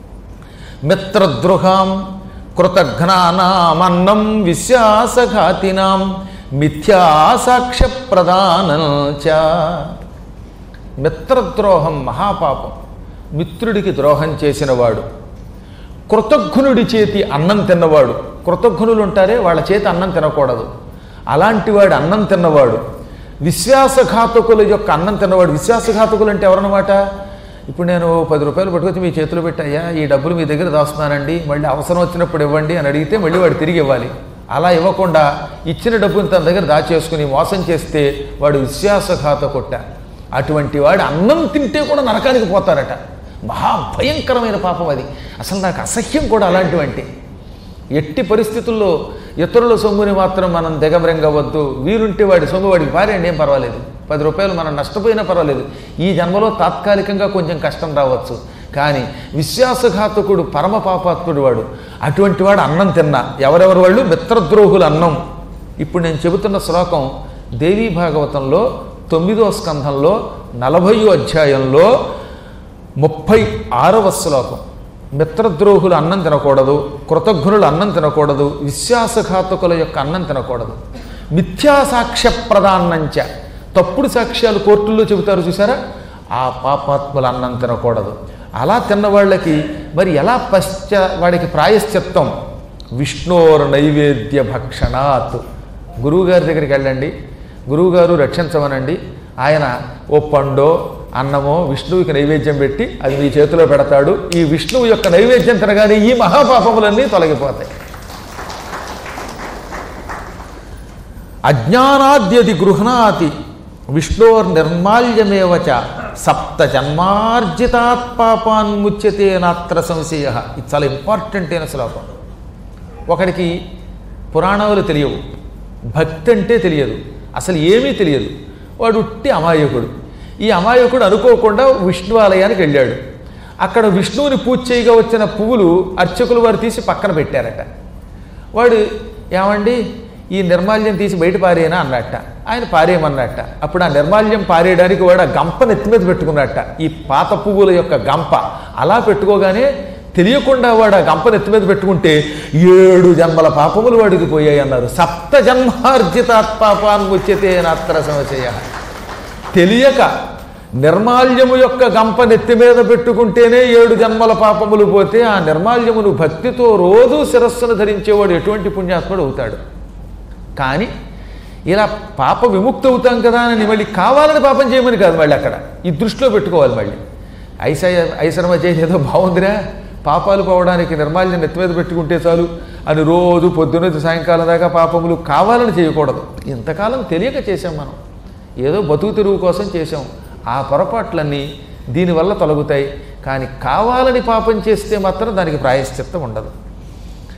మిత్రద్రుహాం కృతఘ్నానామన్నం విశ్వాసఘాతినాం మిథ్యాసాక్ష్య ప్రదానం చ మిత్రద్రోహం మహాపాపం మిత్రుడికి ద్రోహం చేసినవాడు కృతజ్ఞుడి చేతి అన్నం తిన్నవాడు కృతజ్ఞులు ఉంటారే వాళ్ళ చేతి అన్నం తినకూడదు అలాంటి వాడు అన్నం తిన్నవాడు విశ్వాసఘాతకుల యొక్క అన్నం తిన్నవాడు విశ్వాసఘాతకులు అంటే ఎవరన్నమాట ఇప్పుడు నేను పది రూపాయలు పట్టుకొచ్చి మీ చేతిలో పెట్టాయా ఈ డబ్బులు మీ దగ్గర దాస్తున్నానండి మళ్ళీ అవసరం వచ్చినప్పుడు ఇవ్వండి అని అడిగితే మళ్ళీ వాడు తిరిగి ఇవ్వాలి అలా ఇవ్వకుండా ఇచ్చిన డబ్బుని తన దగ్గర దాచేసుకుని మోసం చేస్తే వాడు విశ్వాసఘాతకుట్ట అటువంటి వాడు అన్నం తింటే కూడా నరకానికి పోతారట మహాభయంకరమైన పాపం అది అసలు నాకు అసహ్యం కూడా అలాంటివంటి ఎట్టి పరిస్థితుల్లో ఇతరుల సొమ్ముని మాత్రం మనం దిగబ్రెంగవద్దు వీరుంటే వాడి సొమ్ము వాడికి పారేయండి ఏం పర్వాలేదు పది రూపాయలు మనం నష్టపోయినా పర్వాలేదు ఈ జన్మలో తాత్కాలికంగా కొంచెం కష్టం రావచ్చు కానీ విశ్వాసఘాతకుడు పరమ పాపాత్ముడు వాడు అటువంటి వాడు అన్నం తిన్నా ఎవరెవరు వాళ్ళు మిత్రద్రోహులు అన్నం ఇప్పుడు నేను చెబుతున్న శ్లోకం దేవీ భాగవతంలో తొమ్మిదో స్కంధంలో నలభయో అధ్యాయంలో ముప్పై ఆరవ శ్లోకం మిత్రద్రోహులు అన్నం తినకూడదు కృతజ్ఞులు అన్నం తినకూడదు విశ్వాసఘాతకుల యొక్క అన్నం తినకూడదు మిథ్యా సాక్ష్య ప్రదాన్నంచ తప్పుడు సాక్ష్యాలు కోర్టుల్లో చెబుతారు చూసారా ఆ పాపాత్ముల అన్నం తినకూడదు అలా తిన్న వాళ్ళకి మరి ఎలా పశ్చ వాడికి ప్రాయశ్చిత్తం విష్ణోర్ నైవేద్య భక్షణాత్ గురువుగారి దగ్గరికి వెళ్ళండి గురువుగారు రక్షించమనండి ఆయన ఓ పండో అన్నమో విష్ణువుకి నైవేద్యం పెట్టి అది మీ చేతిలో పెడతాడు ఈ విష్ణువు యొక్క నైవేద్యం తినగానే ఈ మహాపాపములన్నీ తొలగిపోతాయి అజ్ఞానాద్యది గృహణాతి విష్ణోర్ నిర్మాల్యమేవచ సప్త జన్మార్జితాత్ పాపాన్ ముచ్యతే నాత్ర సంశయ ఇది చాలా ఇంపార్టెంట్ అయిన శ్లోకం ఒకడికి పురాణాలు తెలియవు భక్తి అంటే తెలియదు అసలు ఏమీ తెలియదు వాడు ఉట్టి అమాయకుడు ఈ అమాయకుడు అనుకోకుండా విష్ణు ఆలయానికి వెళ్ళాడు అక్కడ విష్ణువుని పూజ చేయగా వచ్చిన పువ్వులు అర్చకులు వారు తీసి పక్కన పెట్టారట వాడు ఏమండి ఈ నిర్మాల్యం తీసి బయట పారేయనా అన్నట్ట ఆయన పారేయమన్నట్ట అప్పుడు ఆ నిర్మాల్యం పారేయడానికి వాడు ఆ గంప నెత్తి మీద పెట్టుకున్నట్ట ఈ పాత పువ్వుల యొక్క గంప అలా పెట్టుకోగానే తెలియకుండా వాడు ఆ గంప నెత్తి మీద పెట్టుకుంటే ఏడు జన్మల పాపములు వాడికి పోయాయి అన్నారు సప్త జన్మార్జితాత్ పాపాన్ ముచ్యతే నాత్ర సమచయ తెలియక నిర్మాల్యము యొక్క గంప నెత్తి మీద పెట్టుకుంటేనే ఏడు జన్మల పాపములు పోతే ఆ నిర్మాల్యమును భక్తితో రోజు శిరస్సును ధరించేవాడు ఎటువంటి పుణ్యాత్ముడు అవుతాడు కానీ ఇలా పాప విముక్తి అవుతాం కదా అని మళ్ళీ కావాలని పాపం చేయమని కాదు మళ్ళీ అక్కడ ఈ దృష్టిలో పెట్టుకోవాలి మళ్ళీ ఐస ఐశ్రమ చేసేదో బాగుందిరా పాపాలు పోవడానికి నిర్మాల్యం నెత్తి మీద పెట్టుకుంటే చాలు అని రోజు పొద్దున్న సాయంకాలం దాకా పాపములు కావాలని చేయకూడదు ఇంతకాలం తెలియక చేసాం మనం ఏదో బతుకు తెరువు కోసం చేసాం ఆ పొరపాట్లన్నీ దీనివల్ల తొలగుతాయి కానీ కావాలని పాపం చేస్తే మాత్రం దానికి ప్రాయశ్చిత్తం ఉండదు